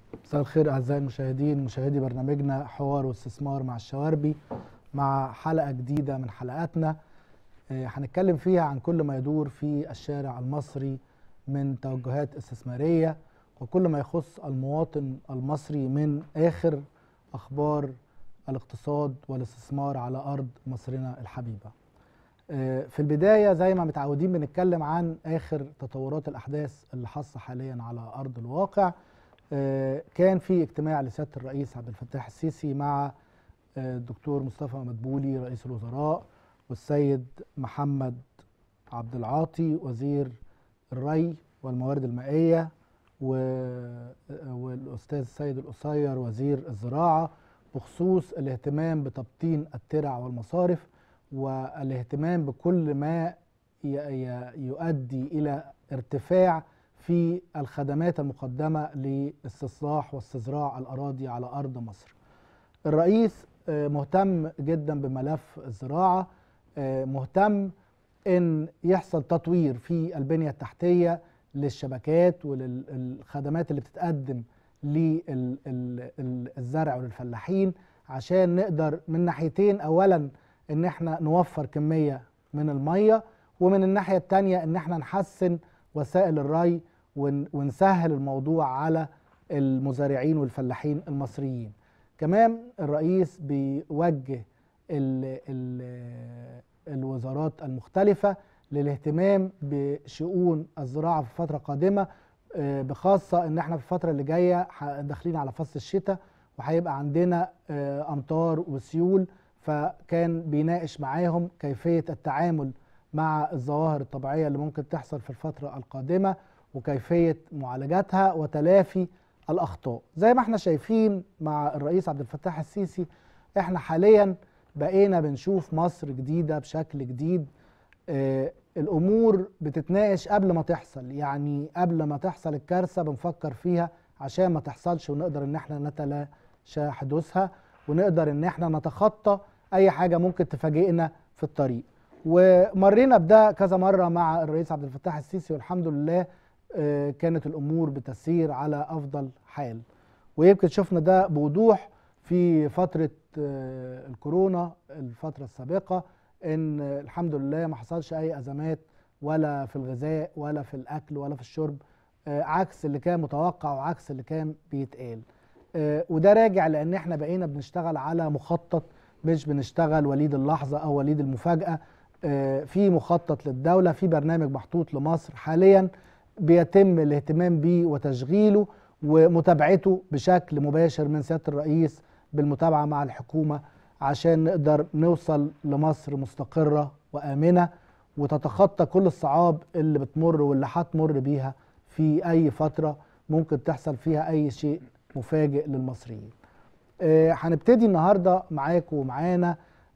مساء الخير اعزائي المشاهدين مشاهدي برنامجنا حوار واستثمار مع الشواربي مع حلقه جديده من حلقاتنا آه، هنتكلم فيها عن كل ما يدور في الشارع المصري من توجهات استثماريه وكل ما يخص المواطن المصري من اخر اخبار الاقتصاد والاستثمار على ارض مصرنا الحبيبه. آه، في البدايه زي ما متعودين بنتكلم عن اخر تطورات الاحداث اللي حاصله حاليا على ارض الواقع. آه، كان في اجتماع لسياده الرئيس عبد الفتاح السيسي مع آه، الدكتور مصطفى مدبولي رئيس الوزراء والسيد محمد عبد العاطي وزير الري والموارد المائيه و- والاستاذ السيد القصير وزير الزراعه بخصوص الاهتمام بتبطين الترع والمصارف والاهتمام بكل ما ي- ي- يؤدي الى ارتفاع في الخدمات المقدمه لاستصلاح واستزراع الاراضي على ارض مصر. الرئيس آه، مهتم جدا بملف الزراعه آه، مهتم ان يحصل تطوير في البنيه التحتيه للشبكات وللخدمات اللي بتتقدم للزرع وللفلاحين عشان نقدر من ناحيتين اولا ان احنا نوفر كميه من الميه ومن الناحيه الثانيه ان احنا نحسن وسائل الري ون- ونسهل الموضوع على المزارعين والفلاحين المصريين كمان الرئيس بيوجه ال ال الوزارات المختلفة للاهتمام بشؤون الزراعة في فترة قادمة آه، بخاصة ان احنا في الفترة اللي جاية ح- داخلين على فصل الشتاء وهيبقى عندنا آه، امطار وسيول فكان بيناقش معاهم كيفية التعامل مع الظواهر الطبيعية اللي ممكن تحصل في الفترة القادمة وكيفية معالجتها وتلافي الأخطاء زي ما احنا شايفين مع الرئيس عبد الفتاح السيسي احنا حاليا بقينا بنشوف مصر جديدة بشكل جديد آه الأمور بتتناقش قبل ما تحصل يعني قبل ما تحصل الكارثة بنفكر فيها عشان ما تحصلش ونقدر ان احنا نتلاشى حدوثها ونقدر ان احنا نتخطى اي حاجة ممكن تفاجئنا في الطريق ومرينا بده كذا مرة مع الرئيس عبد الفتاح السيسي والحمد لله آه، كانت الامور بتسير على افضل حال ويمكن شفنا ده بوضوح في فتره آه، الكورونا الفتره السابقه ان آه، الحمد لله ما حصلش اي ازمات ولا في الغذاء ولا في الاكل ولا في الشرب آه، عكس اللي كان متوقع وعكس اللي كان بيتقال آه، وده راجع لان احنا بقينا بنشتغل على مخطط مش بنشتغل وليد اللحظه او وليد المفاجاه آه، في مخطط للدوله في برنامج محطوط لمصر حاليا بيتم الاهتمام بيه وتشغيله ومتابعته بشكل مباشر من سياده الرئيس بالمتابعه مع الحكومه عشان نقدر نوصل لمصر مستقره وامنه وتتخطى كل الصعاب اللي بتمر واللي هتمر بيها في اي فتره ممكن تحصل فيها اي شيء مفاجئ للمصريين. آه، هنبتدي النهارده معاكم ومعانا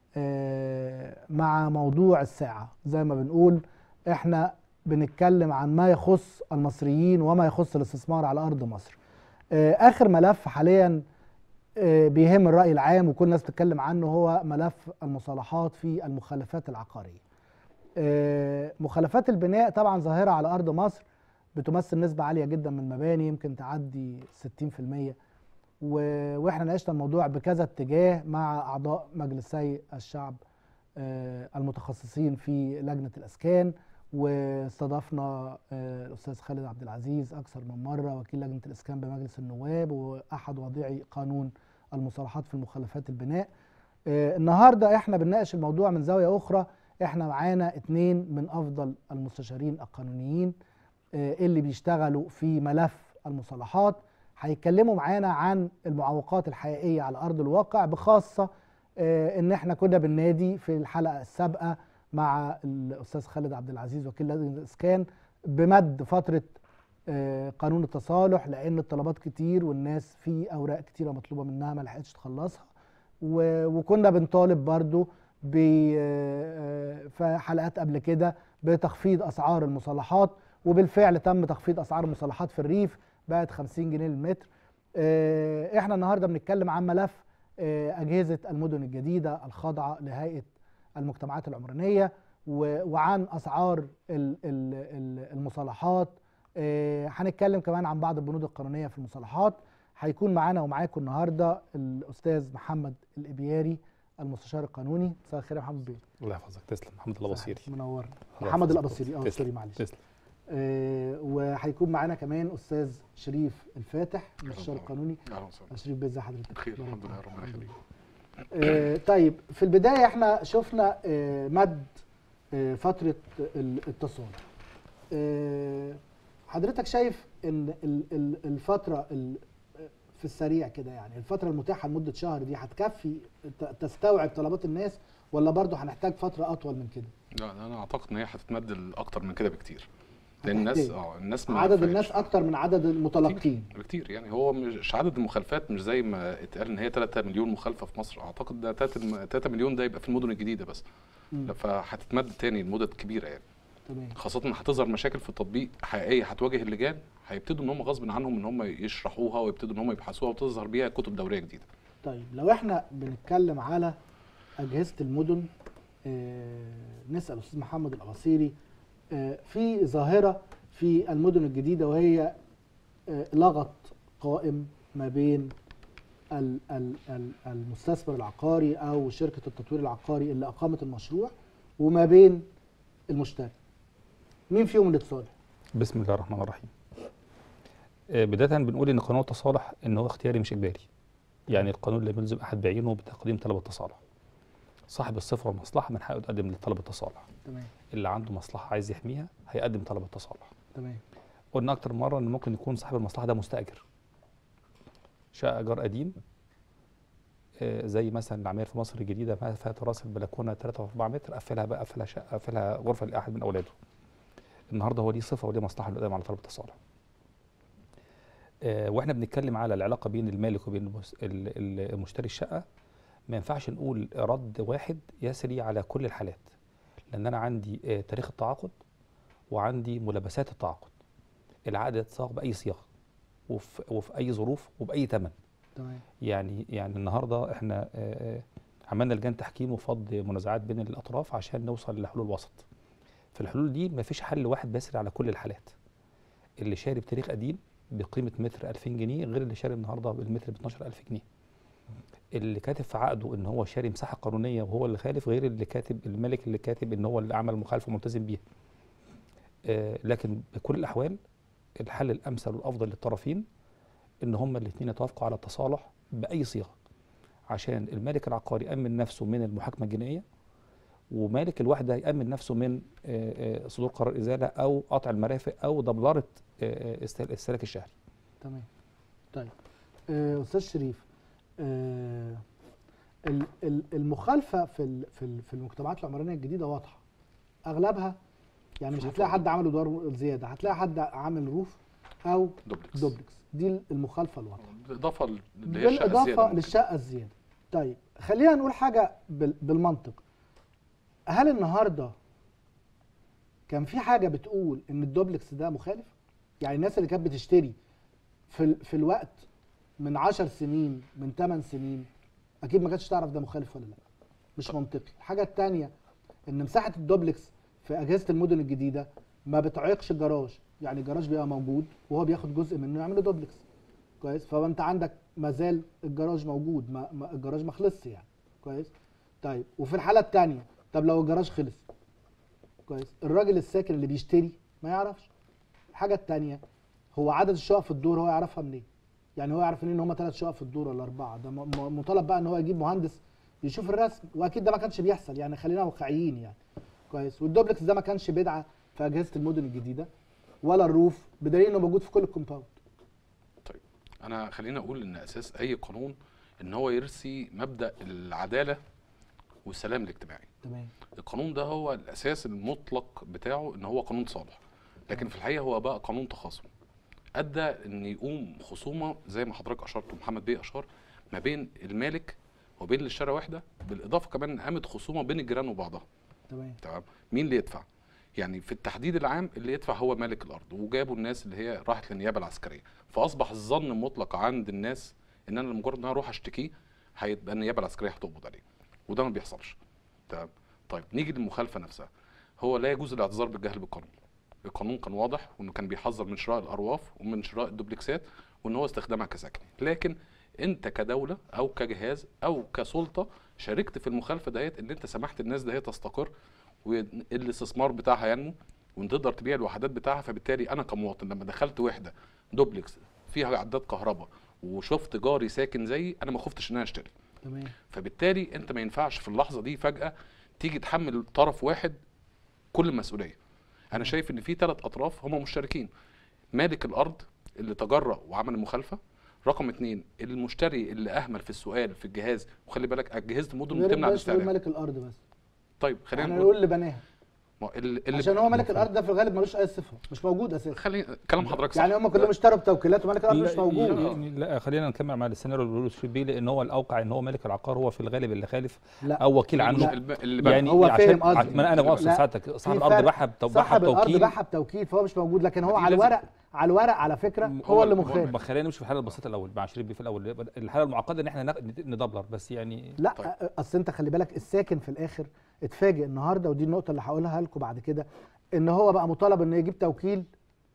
آه، مع موضوع الساعه زي ما بنقول احنا بنتكلم عن ما يخص المصريين وما يخص الاستثمار على ارض مصر. آه، اخر ملف حاليا آه، بيهم الراي العام وكل الناس بتتكلم عنه هو ملف المصالحات في المخلفات العقاريه. آه، مخلفات البناء طبعا ظاهره على ارض مصر بتمثل نسبه عاليه جدا من المباني يمكن تعدي 60% و- واحنا ناقشنا الموضوع بكذا اتجاه مع اعضاء مجلسي الشعب آه، المتخصصين في لجنه الاسكان واستضفنا آه، الاستاذ خالد عبد العزيز اكثر من مره وكيل لجنه الاسكان بمجلس النواب واحد وضيعي قانون المصالحات في المخلفات البناء آه، النهارده احنا بنناقش الموضوع من زاويه اخرى احنا معانا اتنين من افضل المستشارين القانونيين آه، اللي بيشتغلوا في ملف المصالحات هيتكلموا معانا عن المعوقات الحقيقيه على ارض الواقع بخاصه آه، ان احنا كنا بالنادي في الحلقه السابقه مع الاستاذ خالد عبد العزيز وكيل لجنه الاسكان بمد فتره آه، قانون التصالح لان الطلبات كتير والناس في اوراق كتيره مطلوبه منها ما لحقتش تخلصها و- وكنا بنطالب برضو ب آه، في حلقات قبل كده بتخفيض اسعار المصالحات وبالفعل تم تخفيض اسعار المصالحات في الريف بقت 50 جنيه للمتر آه، احنا النهارده بنتكلم عن ملف آه، اجهزه المدن الجديده الخاضعه لهيئه المجتمعات العمرانيه و- وعن اسعار ال- ال- ال- المصالحات آه، هنتكلم كمان عن بعض البنود القانونيه في المصالحات هيكون معانا ومعاكم النهارده الاستاذ محمد الابياري المستشار القانوني مساء الخير يا محمد بيه الله يحفظك تسلم محمد الاباصيري منورنا الله محمد يحفظك. الاباصيري اه تسلم. سوري معلش تسلم آه وهيكون معانا كمان استاذ شريف الفاتح المستشار أهلا. القانوني اهلا وسهلا شريف بيه ازي حضرتك بخير بارك الحمد لله الله. ربنا يخليك آه، طيب في البداية احنا شفنا آه، مد آه، فترة ال- التصالح آه، حضرتك شايف ان ال- ال- الفترة ال- في السريع كده يعني الفترة المتاحة لمدة شهر دي هتكفي ت- تستوعب طلبات الناس ولا برضه هنحتاج فترة أطول من كده؟ لا انا اعتقد ان هي هتتمد اكتر من كده بكتير لان الناس هتحتاج. اه الناس ما عدد عرفتش. الناس أكتر من عدد المتلقين بكتير يعني هو مش عدد المخالفات مش زي ما اتقال ان هي 3 مليون مخالفه في مصر اعتقد ده 3 3 مليون ده يبقى في المدن الجديده بس مم. لا، فهتتمد تاني لمدد كبيره يعني تمام خاصه ان هتظهر مشاكل في التطبيق حقيقيه هتواجه اللجان هيبتدوا ان هم غصب عنهم ان هم يشرحوها ويبتدوا ان هم يبحثوها وتظهر بيها كتب دوريه جديده طيب لو احنا بنتكلم على أجهزة المدن آه، نسأل أستاذ محمد الأباصيري آه، في ظاهرة في المدن الجديدة وهي آه، لغط قائم ما بين ال- ال- ال- المستثمر العقاري أو شركة التطوير العقاري اللي أقامت المشروع وما بين المشتري مين فيهم اللي اتصالح؟ بسم الله الرحمن الرحيم آه، بداية بنقول ان قانون التصالح ان هو اختياري مش اجباري يعني القانون لا يلزم احد بعينه بتقديم طلب التصالح صاحب الصفة والمصلحة من حقه يقدم طلب التصالح تمام اللي عنده مصلحة عايز يحميها هيقدم طلب التصالح تمام قلنا اكتر من مرة ان ممكن يكون صاحب المصلحة ده مستأجر شقة ايجار قديم آه، زي مثلا العماير في مصر الجديدة ما فيها تراس البلكونة 3 و4 متر قفلها بقى قفلها شقة قفلها غرفة لأحد من أولاده النهارده هو ليه صفه وليه مصلحه اللي قدام على طلب التصالح. آه واحنا بنتكلم على العلاقه بين المالك وبين المس- ال- ال- المشتري الشقه ما ينفعش نقول رد واحد يسري على كل الحالات لان انا عندي آه تاريخ التعاقد وعندي ملابسات التعاقد. العقد يتصاغ باي صيغه وفي, وفي اي ظروف وباي ثمن. تمام يعني يعني النهارده احنا آه، آه، عملنا لجان تحكيم وفض منازعات بين الاطراف عشان نوصل لحلول وسط. في الحلول دي مفيش حل واحد بيسري على كل الحالات. اللي شاري بتاريخ قديم بقيمه متر 2000 جنيه غير اللي شاري النهارده بالمتر ب 12000 جنيه. اللي كاتب في عقده ان هو شاري مساحه قانونيه وهو اللي خالف غير اللي كاتب الملك اللي كاتب ان هو اللي عمل مخالفه وملتزم بيها. آه، لكن بكل الاحوال الحل الامثل والافضل للطرفين ان هما الاثنين يتوافقوا على التصالح باي صيغه عشان المالك العقاري يامن نفسه من المحاكمه الجنائيه ومالك الوحده يامن نفسه من آه، آه، صدور قرار ازاله او قطع المرافق او دبلره آه، آه، استهل- الاستهلاك الشهري تمام طيب آه، استاذ شريف آه، ال- ال- المخالفه في ال- في ال- في المجتمعات العمرانيه الجديده واضحه اغلبها يعني مش هتلاقي حد عمل ادوار زياده هتلاقي حد عامل روف او دوبلكس دوبلكس دي المخالفه الواضحه بالاضافه ل- اللي هي الشقة الزيادة بالاضافه ممكن. للشقه الزياده طيب خلينا نقول حاجه بال- بالمنطق هل النهارده كان في حاجه بتقول ان الدوبلكس ده مخالف يعني الناس اللي كانت بتشتري في ال- في الوقت من 10 سنين من 8 سنين اكيد ما كانتش تعرف ده مخالف ولا لا مش منطقي الحاجه الثانيه ان مساحه الدوبلكس في اجهزه المدن الجديده ما بتعيقش الجراج يعني الجراج بيبقى موجود وهو بياخد جزء منه يعمله دوبلكس كويس فانت عندك ما زال الجراج موجود ما ما الجراج ما خلصش يعني كويس طيب وفي الحاله الثانيه طب لو الجراج خلص كويس الراجل الساكن اللي بيشتري ما يعرفش الحاجه الثانيه هو عدد الشقق في الدور هو يعرفها منين يعني هو يعرف منين ان هم ثلاث شقق في الدور ولا اربعه ده م- م- مطالب بقى ان هو يجيب مهندس يشوف الرسم واكيد ده ما كانش بيحصل يعني خلينا واقعيين يعني كويس والدوبلكس ده ما كانش بدعه في اجهزه المدن الجديده ولا الروف بدليل انه موجود في كل الكومباوند طيب انا خليني اقول ان اساس اي قانون ان هو يرسي مبدا العداله والسلام الاجتماعي تمام القانون ده هو الاساس المطلق بتاعه ان هو قانون صالح لكن في الحقيقه هو بقى قانون تخاصم ادى ان يقوم خصومه زي ما حضرتك اشرت ومحمد بيه اشار ما بين المالك وبين اللي اشترى وحده بالاضافه كمان ان قامت خصومه بين الجيران وبعضها تمام تمام مين اللي يدفع يعني في التحديد العام اللي يدفع هو مالك الارض وجابوا الناس اللي هي راحت للنيابه العسكريه فاصبح الظن المطلق عند الناس ان انا لمجرد ان انا اروح اشتكيه هيبقى النيابه العسكريه هتقبض عليه وده ما بيحصلش تمام طيب نيجي للمخالفه نفسها هو لا يجوز الاعتذار بالجهل بالقانون القانون كان واضح وانه كان بيحذر من شراء الارواف ومن شراء الدوبلكسات وان هو استخدامها كسكني لكن انت كدوله او كجهاز او كسلطه شاركت في المخالفه ديت ان انت سمحت الناس دهيت تستقر والاستثمار بتاعها ينمو وان تقدر تبيع الوحدات بتاعها فبالتالي انا كمواطن لما دخلت وحده دوبلكس فيها عداد كهرباء وشفت جاري ساكن زيي انا ما خفتش ان انا اشتري تمام فبالتالي انت ما ينفعش في اللحظه دي فجاه تيجي تحمل طرف واحد كل المسؤوليه انا شايف ان في ثلاث اطراف هم مشتركين مالك الارض اللي تجرأ وعمل المخالفه رقم اثنين المشتري اللي اهمل في السؤال في الجهاز وخلي بالك اجهزه المدن غير بتمنع بلاش نقول الاستعلام ملك الارض بس طيب خلينا احنا نقول نقول اللي بناها ما هو اللي اللي عشان هو ملك الارض ده في الغالب ملوش اي صفه مش موجود اساسا خلي كلام حضرتك صح يعني هم كلهم اشتروا بتوكيلات وملك الارض مش لا, موجود يعني لا خلينا نكمل مع السيناريو اللي بيقوله شريف بيه لان هو الاوقع ان هو مالك العقار هو في الغالب اللي خالف لا او وكيل اللي عنه الب- اللي بنى. يعني هو عشان فاهم قصدي. ما انا انا لا، بقصد ساعتك صاحب في الارض فرق. باعها بتو- باعها صاحب الارض بتوكيل باعها بتوكيل فهو مش موجود لكن هو دي على لازم- الورق على الورق على فكره هو هو اللي ال- هو مخالف ما خلينا نمشي في الحاله البسيطه الاول مع شريف بيه في الاول يبقى الحاله المعقده ان احنا نق- ندبلر بس يعني لا طيب. طيب. اصل انت خلي بالك الساكن في الاخر اتفاجئ النهارده ودي النقطه اللي هقولها لكم بعد كده ان هو بقى مطالب انه يجيب توكيل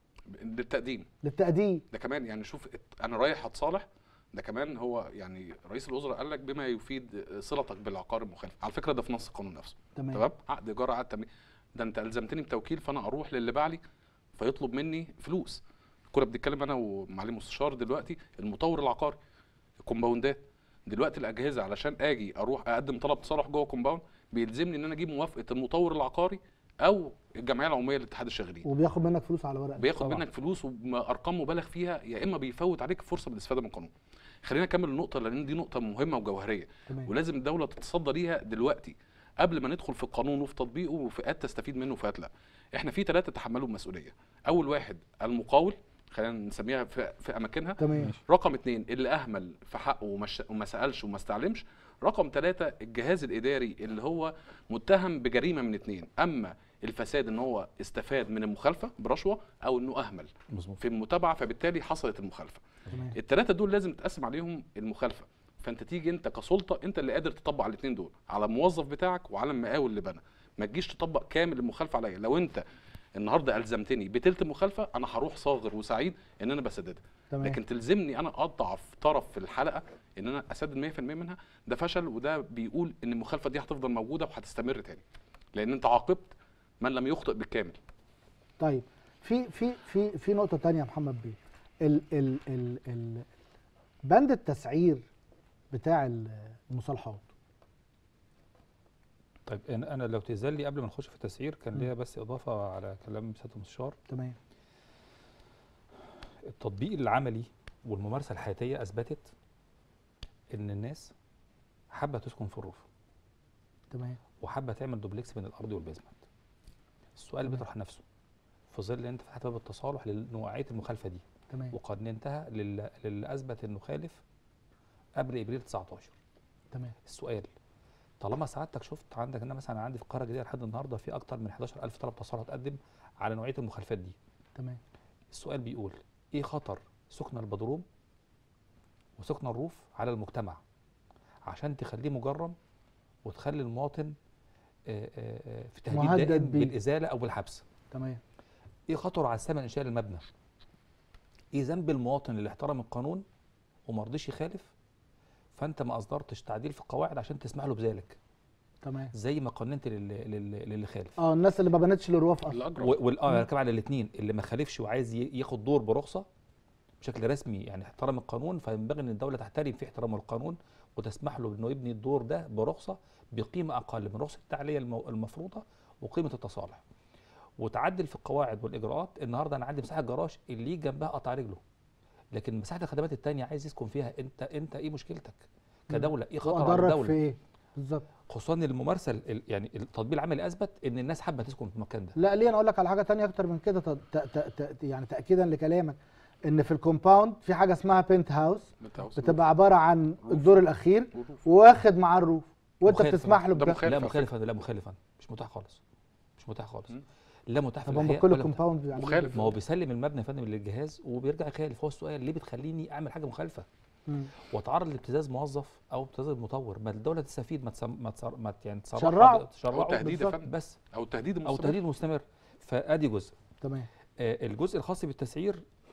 للتقديم للتقديم ده كمان يعني شوف ات- انا رايح اتصالح ده كمان هو يعني رئيس الوزراء قال لك بما يفيد صلتك بالعقار المخالف على فكره ده في نص القانون نفسه تمام تمام عقد ايجار عقد تمليك ده انت الزمتني بتوكيل فانا اروح للي باع لي فيطلب مني فلوس كنا بنتكلم انا ومعالي المستشار دلوقتي المطور العقاري الكومباوندات دلوقتي الاجهزه علشان اجي اروح اقدم طلب تصالح جوه كومباوند بيلزمني ان انا اجيب موافقه المطور العقاري او الجمعيه العموميه لاتحاد الشاغلين وبياخد منك فلوس على ورق بياخد طبعا. منك فلوس وارقام مبالغ فيها يا اما بيفوت عليك فرصه بالاستفاده من القانون خلينا نكمل النقطه لان دي نقطه مهمه وجوهريه تمام ولازم الدوله تتصدى ليها دلوقتي قبل ما ندخل في القانون وفي تطبيقه وفئات تستفيد منه وفئات لا احنا في ثلاثه تحملوا المسؤوليه اول واحد المقاول خلينا نسميها في, في اماكنها تمام رقم اثنين اللي اهمل في حقه ومش وما سالش وما استعلمش رقم ثلاثة الجهاز الاداري اللي هو متهم بجريمه من اثنين اما الفساد ان هو استفاد من المخالفه برشوه او انه اهمل مظبوط في المتابعه فبالتالي حصلت المخالفه تمام الثلاثه دول لازم تقسم عليهم المخالفه فانت تيجي انت كسلطه انت اللي قادر تطبق على الاثنين دول على الموظف بتاعك وعلى المقاول اللي بنى ما تجيش تطبق كامل المخالفه عليا لو انت النهارده الزمتني بتلت المخالفه انا هروح صاغر وسعيد ان انا بسددها تمام لكن تلزمني انا اضعف طرف في الحلقه ان انا اسدد 100% منها ده فشل وده بيقول ان المخالفه دي هتفضل موجوده وهتستمر تاني لان انت عاقبت من لم يخطئ بالكامل طيب في في في في نقطه تانية يا محمد بيه ال ال ال ال بند التسعير بتاع المصالحات طيب انا أنا لو تزال لي قبل ما نخش في التسعير كان مم. ليا بس اضافه على كلام سياده المستشار تمام التطبيق العملي والممارسه الحياتيه اثبتت ان الناس حابه تسكن في الروف تمام وحابه تعمل دوبلكس بين الارض والبيزمنت السؤال اللي تمام. بيطرح نفسه في ظل ان انت فتحت باب التصالح لنوعيه المخالفه دي تمام وقارنتها لل- للي اثبت انه خالف قبل ابريل 19 تمام السؤال طالما سعادتك شفت عندك انا مثلا عندي في القاره الجديده لحد النهارده في اكتر من 11000 طلب تصالح اتقدم على نوعيه المخالفات دي تمام السؤال بيقول ايه خطر سكن البدروم وسكن الروف على المجتمع عشان تخليه مجرم وتخلي المواطن آه، آه، آه، في تهديد مهدد دائم بيه. بالازاله او بالحبس تمام ايه خطر على الثمن انشاء المبنى ايه ذنب المواطن اللي احترم القانون وما رضيش يخالف فانت ما اصدرتش تعديل في القواعد عشان تسمح له بذلك تمام زي ما قننت للي, للي, للي خالف اه الناس اللي ما بنتش للرواف اصلا الاجرم و- وال اه انا بتكلم على الاثنين اللي ما خالفش وعايز ي- ياخد دور برخصه بشكل رسمي يعني احترم القانون فينبغي ان الدوله تحترم في احترام القانون وتسمح له انه يبني الدور ده برخصه بقيمه اقل من رخصه التعليه المو- المفروضه وقيمه التصالح وتعدل في القواعد والاجراءات النهارده انا عندي مساحه جراج اللي يجي جنبها قطع رجله لكن مساحه الخدمات التانية عايز يسكن فيها انت انت ايه مشكلتك كدوله ايه خطر على واضرك في الدوله ايه بالظبط خصوصا ان الممارسه ال- ال- يعني التطبيق العملي اثبت ان الناس حابه تسكن في المكان ده لا ليه انا اقول لك على حاجه تانية اكتر من كده ت- ت- ت- ت- يعني تاكيدا لكلامك ان في الكومباوند في حاجه اسمها بنت هاوس بتبقى عباره عن روف. الدور الاخير وروف. واخد معاه الروف وانت مخالف بتسمح له ده بده مخالف لا على مخالفا لا مخالفا مش متاح خالص مش متاح خالص مم. لا متاح في طب هم الأحياء كل ولا متاح- كومباوند يعني مخالف. ما هو بيسلم المبنى يا فندم للجهاز وبيرجع يخالف هو السؤال ليه بتخليني اعمل حاجه مخالفه مم. واتعرض لابتزاز موظف او ابتزاز المطور ما الدوله تستفيد ما تسم... ما, تصر... ما يعني شرعه. تسرعه او تشرعه تهديد يا بالظبط. فندم بس او تهديد او المستمر تهديد مستمر فادي جزء تمام آه الجزء الخاص بالتسعير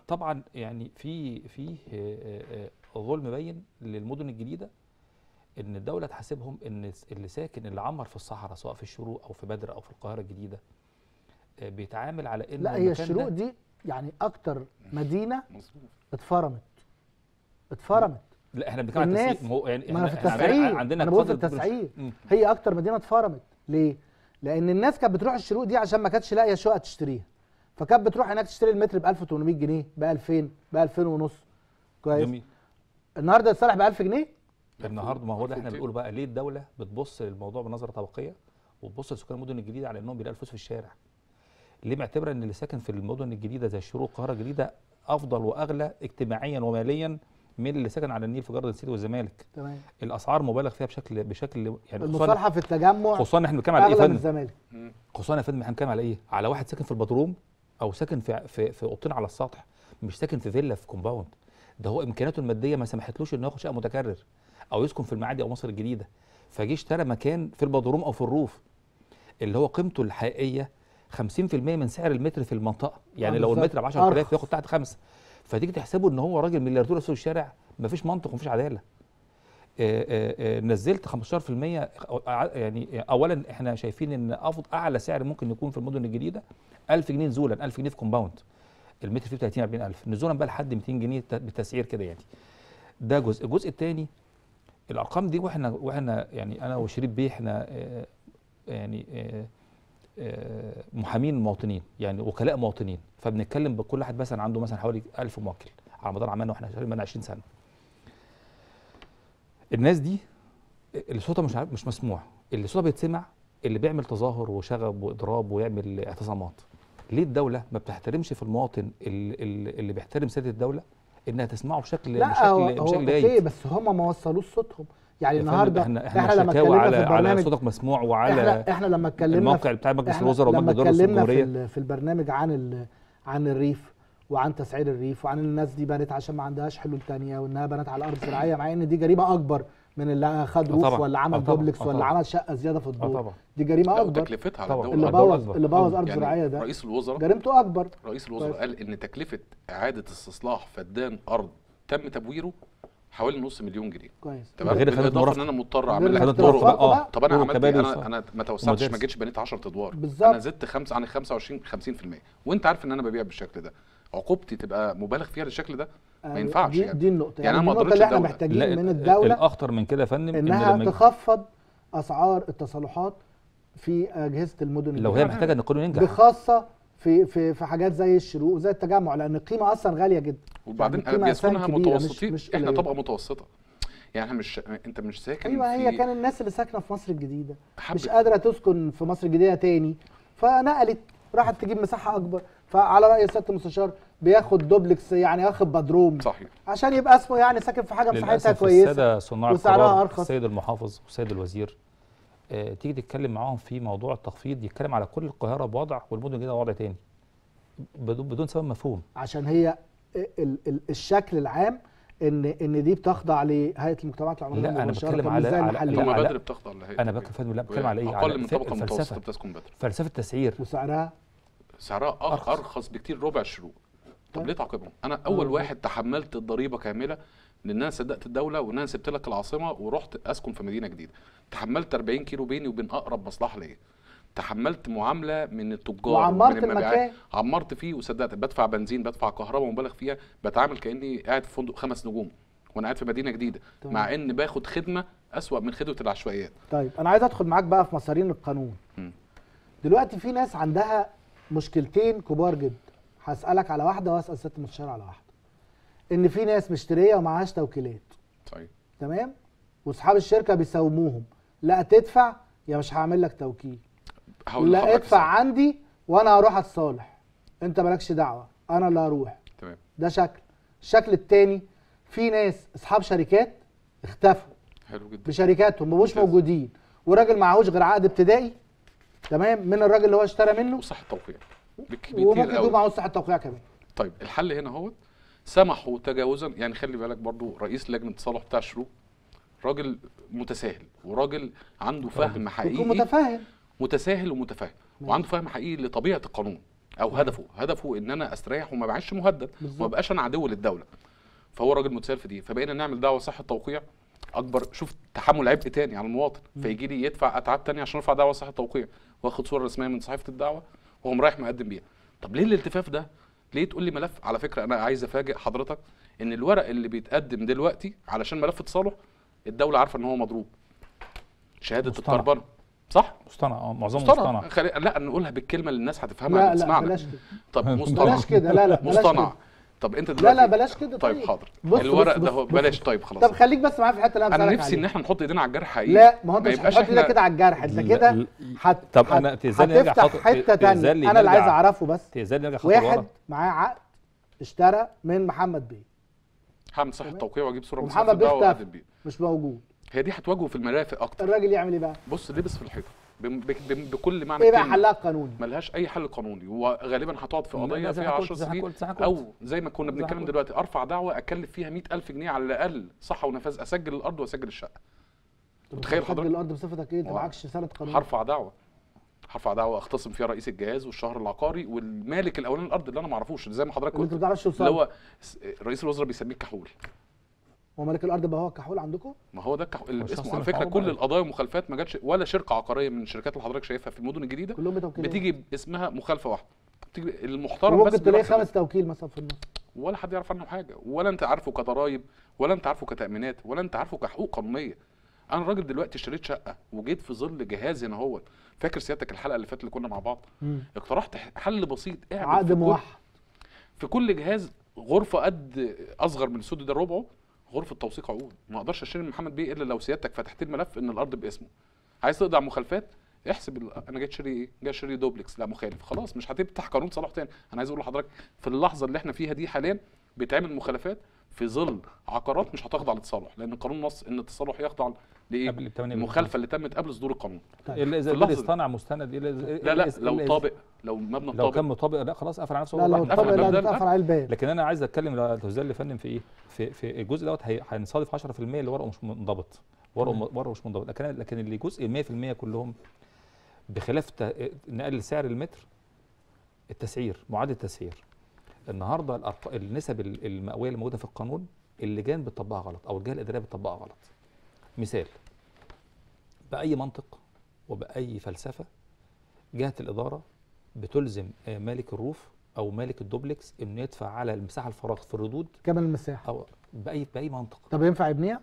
طبعا يعني في في آه، آه، آه، ظلم باين للمدن الجديده ان الدوله تحاسبهم ان الس- اللي ساكن اللي عمر في الصحراء سواء في الشروق او في بدر او في القاهره الجديده آه، بيتعامل على ان لا هي المكان الشروق ده دي يعني اكتر مدينه مظبوط اتفرمت اتفرمت لا احنا بنتكلم عن الناس- التسعير ما هو يعني ما انا في إحنا عندنا- التسعير عندنا انا بقول في قدر- التسعير مم. هي اكتر مدينه اتفرمت ليه لان الناس كانت بتروح الشروق دي عشان ما كانتش لاقيه شقه تشتريها فكانت بتروح هناك تشتري المتر ب 1800 جنيه ب 2000 ب 2000 ونص كويس جميل النهارده يتصالح ب 1000 جنيه النهارده ما هو ده احنا مفهوم بنقول بقى ليه الدوله بتبص للموضوع بنظره طبقيه وتبص لسكان المدن الجديده على انهم بيلاقوا الفلوس في الشارع ليه معتبره ان اللي ساكن في المدن الجديده زي الشروق القاهره الجديده افضل واغلى اجتماعيا وماليا من اللي ساكن على النيل في جاردن سيتي والزمالك تمام الاسعار مبالغ فيها بشكل بشكل يعني خصوصا المصالحه في التجمع خصوصا احنا بنتكلم على ايه يا اغلى من فندم الزمالك مم. خصوصا يا فندم احنا بنتكلم على ايه على واحد ساكن في البدروم او ساكن في في, في اوضتين على السطح مش ساكن في فيلا في كومباوند ده هو امكانياته الماديه ما سمحتلوش انه ياخد شقه متكرر او يسكن في المعادي او مصر الجديده فجه اشترى مكان في البدروم او في الروف اللي هو قيمته الحقيقيه 50% من سعر المتر في المنطقه يعني آه لو بالظبط. المتر ب 10000 أرخص. ياخد تحت خمسه فتيجي تحسبه ان هو راجل ملياردير في الشارع مفيش منطق ومفيش عداله آه، آه، آه، نزلت 15% ع- يعني اولا احنا شايفين ان افضل اعلى سعر ممكن يكون في المدن الجديده 1000 جنيه نزولا 1000 جنيه في كومباوند المتر فيه 30 40000 نزولا بقى لحد 200 جنيه ت- بالتسعير كده يعني ده جزء الجزء الثاني الارقام دي واحنا واحنا يعني انا وشريف بيه احنا آه، يعني آه، آه، محامين مواطنين يعني وكلاء مواطنين فبنتكلم بكل واحد مثلا عنده مثلا حوالي 1000 موكل على مدار عملنا واحنا شغالين بقالنا 20 سنه الناس دي اللي صوتها مش عارف- مش مسموع اللي صوتها بيتسمع اللي بيعمل تظاهر وشغب واضراب ويعمل اعتصامات ليه الدوله ما بتحترمش في المواطن اللي, اللي اللي بيحترم سياده الدوله انها تسمعه بشكل لا هو, بشكل هو بشكل اوكي جيد بس هم ما وصلوش صوتهم يعني يا فندم، النهارده احنا احنا, احنا لما شكاوى اتكلمنا على في على البرنامج صوتك مسموع وعلى احنا احنا لما اتكلمنا الموقع في بتاع مجلس احنا الوزراء لما ومجلس إدارة اتكلمنا في, الجمهوريه ال- في البرنامج عن ال عن الريف وعن تسعير الريف وعن الناس دي بنت عشان ما عندهاش حلول تانية وانها بنت على ارض زراعيه مع ان دي جريمه اكبر من اللي خد آه روف طبعا، ولا آه عمل طبعا، دوبلكس آه ولا طبعا. عمل شقه زياده في اه الدور طبعا دي جريمه لا اكبر وتكلفتها على طبعا. الدوله اللي الدولة بوظ أكبر. اللي بوظ آه. ارض زراعيه ده رئيس الوزراء جريمته اكبر رئيس الوزراء طيب. قال ان تكلفه اعاده استصلاح فدان ارض تم تبويره حوالي نص مليون جنيه كويس تمام غير خدمة بالاضافه مرافق. ان انا مضطر غير اعمل إنك لها خدمة طرق مرافق توفقوا بقى. بقى. طب انا طرق عملت كباري ايه وص- انا انا ما توسعتش ومدارس. ما جيتش بنيت 10 ادوار بالظبط. انا زدت خمسه عن 25 50% وانت عارف ان انا ببيع بالشكل ده عقوبتي تبقى مبالغ فيها بالشكل ده ما آه، ينفعش دي, يعني. دي النقطه يعني يعني, أنا ما دي النقطه أضرتش اللي احنا الدولة. محتاجين لا من ال- الدوله الاخطر من كده يا فندم ان انها لما يجي- تخفض اسعار التصالحات في اجهزه المدن لو هي الجديدة. محتاجه ان القانون ينجح بخاصه في في في حاجات زي الشروق وزي التجمع لان القيمه اصلا غاليه جدا وبعدين يعني القيمة أساساً بيسكنها كبيرة، مش- متوسطين مش احنا قليلة. طبقه متوسطه يعني احنا مش انت مش ساكن ايوه هي في كان الناس اللي ساكنه في مصر الجديده حبة- مش قادره تسكن في مصر الجديده تاني فنقلت راحت تجيب مساحه اكبر فعلى راي سياده المستشار بياخد دوبلكس يعني واخد بدروم صحيح عشان يبقى اسمه يعني ساكن في حاجه مساحتها للاسف كويسه الساده صناع وسعرها القرار أرخص. السيد المحافظ والسيد الوزير آه تيجي تتكلم معاهم في موضوع التخفيض يتكلم على كل القاهره بوضع والمدن الجديده وضع تاني بدون بدون سبب مفهوم عشان هي ال ال الشكل العام ان ان دي بتخضع لهيئه المجتمعات العمرانيه لا، أنا المباشرة، بتكلم طب على- إزاي على- نحللها؟ لا، هم على- بدر بتخضع لهيئه انا بك- فندم لا بتكلم على ايه اقل على من ف- طبقه متوسطه الفلسفه بتسكن بدر فلسفه التسعير وسعرها سعرها أرخص, أرخص. ارخص بكتير ربع الشروق طب طيب. ليه تعاقبهم انا اول آه. واحد تحملت الضريبه كامله لان انا صدقت الدوله وان انا سبت لك العاصمه ورحت اسكن في مدينه جديده تحملت 40 كيلو بيني وبين اقرب مصلحه ليا تحملت معامله من التجار وعمرت ومن المبيعات. المكان. عمرت فيه وصدقت بدفع بنزين بدفع كهرباء مبالغ فيها بتعامل كاني قاعد في فندق خمس نجوم وانا قاعد في مدينه جديده تمام. مع ان باخد خدمه اسوا من خدمه العشوائيات طيب انا عايز ادخل معاك بقى في مسارين القانون مم. دلوقتي في ناس عندها مشكلتين كبار جدا هسالك على واحده واسال سياده المستشار على واحده ان في ناس مشتريه ومعهاش توكيلات صحيح تمام واصحاب الشركه بيساوموهم لا تدفع يا مش هعمل لك توكيل هقول لا لحضرتك ادفع السبب. عندي وانا هروح اتصالح انت مالكش دعوه انا اللي هروح تمام ده شكل الشكل التاني في ناس اصحاب شركات اختفوا حلو جدا بشركاتهم مبقوش ممتاز. موجودين وراجل معهوش غير عقد ابتدائي تمام من الراجل اللي هو اشترى منه وصح التوقيع بك- وممكن كتير يكون قوي معهوش صحه توقيع كمان طيب الحل هنا هو سمحوا تجاوزا يعني خلي بالك برضو رئيس لجنه التصالح بتاع الشروق راجل متساهل وراجل عنده فهم يكون حقيقي متفاهم متساهل ومتفاهم ماشي. وعنده فهم حقيقي لطبيعه القانون او هدفه هدفه ان انا استريح وما بعيش مهدد وما بالظبط بقاش انا عدو للدوله فهو راجل متساهل في دي فبقينا نعمل دعوه صحه توقيع اكبر شوف تحمل عبء تاني على المواطن فيجي لي يدفع اتعاب تانية عشان ارفع دعوه صحه توقيع واخد صوره رسميه من صحيفه الدعوه وهم رايح مقدم بيها طب ليه الالتفاف ده ليه تقول لي ملف على فكره انا عايز افاجئ حضرتك ان الورق اللي بيتقدم دلوقتي علشان ملف تصالح الدوله عارفه ان هو مضروب شهاده مصطنع. الكربنه صح مصطنع اه معظمه مصطنع مصطنع خلي... لا نقولها بالكلمه اللي الناس هتفهمها لا اللي لا بتسمعنا بلاش كده طب بلاش مصطنع بلاش كده لا لا بلاش مصطنع كده. طب انت لا دلوقتي لا بلاش كده طيب حاضر بص الورق بص ده بص هو بص بلاش بص. طيب خلاص طب خليك بس معايا في الحته اللي انا انا بسألك نفسي عليها. ان احنا نحط ايدينا على الجرح حقيقي لا ما هو انت ما مش يبقاش هتحط ايدك احنا كده على الجرح انت لا، كده لا. هت طب هت- أنا تأذن لي أرجع هتفتح خطوة- حته تأذن تانية لي انا اللي عايز نرجع. اعرفه بس تأذن نرجع خطوه واحد لورا معاه عقد اشترى من محمد بيه هعمل صحه تمام. توقيع واجيب صوره من ومحمد صحة الدعوة بيختفي. وأقدم بيها. مش موجود هي دي هتواجهه في المرافق اكتر الراجل يعمل ايه بقى؟ بص لبس في الحيطه بم- بك- بم- بكل معنى ايه بقى الكلمة. حلها القانوني؟ ملهاش اي حل قانوني وغالبا هتقعد في لا، قضيه لا، زي ما فيها قلت، 10 زي ما سنين قلت، زي ما قلت. او زي ما كنا زي ما بنتكلم قلت. دلوقتي ارفع دعوه اكلف فيها 100000 جنيه على الاقل صحه ونفاذ اسجل الارض واسجل الشقه طب متخيل أنت حضرتك؟ الارض بصفتك ايه؟ انت هو معكش سنه قانون هرفع دعوه هرفع دعوه اختصم فيها رئيس الجهاز والشهر العقاري والمالك الاولاني الارض اللي انا ما اعرفوش اللي زي ما حضرتك اللي انت قلت ما بتعرفش اللي توصل هو س- رئيس الوزراء بيسميه كحول هو ملك الارض بقى هو الكحول عندكم؟ ما هو ده الكحول اللي هو الشخص اسمه على اللي فكره محول كل بقى. القضايا والمخالفات ما جاتش ولا شركه عقاريه من الشركات اللي حضرتك شايفها في المدن الجديده كلهم بتوكيلات بتيجي باسمها مخالفه واحده بتيجي المحترم بس وممكن تلاقي بيروح خمس توكيل مثلا في النص ولا حد يعرف عنه حاجه ولا انت عارفه كضرايب ولا انت عارفه كتامينات ولا انت عارفه كحقوق قانونيه انا راجل دلوقتي اشتريت شقه وجيت في ظل جهاز هنا هو فاكر سيادتك الحلقه اللي فاتت اللي كنا مع بعض اقترحت حل بسيط اعمل عقد في كل- موحد في كل جهاز غرفه قد اصغر من الاستوديو ده ربعه غرفه توثيق عقود ما اقدرش اشتري من محمد بيه الا لو سيادتك فتحت لي الملف ان الارض باسمه عايز تقضي على مخالفات احسب ال- انا جاي اشتري ايه؟ جاي اشتري دوبلكس لا مخالف خلاص مش هتفتح قانون صلاح تاني انا عايز اقول لحضرتك في اللحظه اللي احنا فيها دي حاليا بيتعمل مخالفات في ظل عقارات مش هتخضع للتصالح لان القانون نص ان التصالح يخضع لايه؟ قبل التمانية المخالفه اللي تمت قبل صدور القانون طيب. الا اذا في قدر اللحظة دي. يصطنع مستند الا إذا- لا لا إلا- لو إلا إذا- طابق لو مبنى لو طابق كان مطابق لا خلاص قفل على نفسه لا هو لو لوحده. قفل طبق لا الباب ده، تقفل قفل. على الباب لكن انا عايز اتكلم لو توزيع اللي فندم في ايه في في الجزء دوت هي- هنصادف 10% اللي ورقه مش منضبط ورقه تمام. ورقه مش منضبط لكن لكن اللي جزء 100% كلهم بخلاف ت- نقل سعر المتر التسعير معادله التسعير النهارده الأرق... النسب ال- المئويه اللي موجوده في القانون اللجان بتطبقها غلط او الجهه الاداريه بتطبقها غلط مثال باي منطق وباي فلسفه جهه الاداره بتلزم آه، مالك الروف او مالك الدوبلكس انه يدفع على المساحه الفراغ في الردود كام المساحه؟ او باي باي منطق طب ينفع يبنيها؟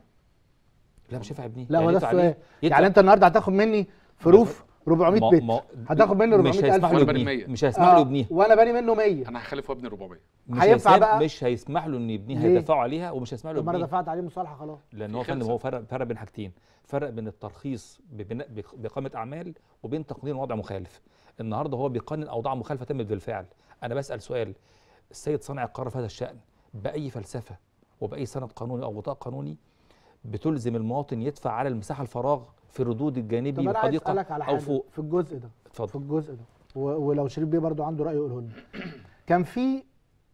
لا مش هينفع يبنيه لا هو ده يدفع السؤال عليه- يدفع- يعني انت النهارده هتاخد مني في روف 400 ما- بيت ما- هتاخد مني مش 400 هيسمح له وأنا بني يبنيه 100. مش هيسمح له يبنيه وانا باني منه 100 انا هخالف وابني 400 مش هينفع هيسمح- بقى؟ مش هيسمح له انه يبنيه ليه؟ هيدفعوا عليها ومش هيسمح له طب ما انا يبنيه دفعت عليه مصالحه خلاص لان هو في فندم خلصة. هو فرق فرق بين حاجتين فرق بين الترخيص ببناء بق- باقامه اعمال وبين تقنين وضع مخالف النهارده هو بيقنن اوضاع مخالفه تمت بالفعل انا بسال سؤال السيد صانع القرار في هذا الشان باي فلسفه وباي سند قانوني او غطاء قانوني بتلزم المواطن يدفع على المساحه الفراغ في الردود الجانبي طب انا عايز والحديقه اسالك على او حاجه فوق في الجزء ده في اتفضل الجزء ده و- ولو شريف بيه برضو عنده راي يقوله لنا كان في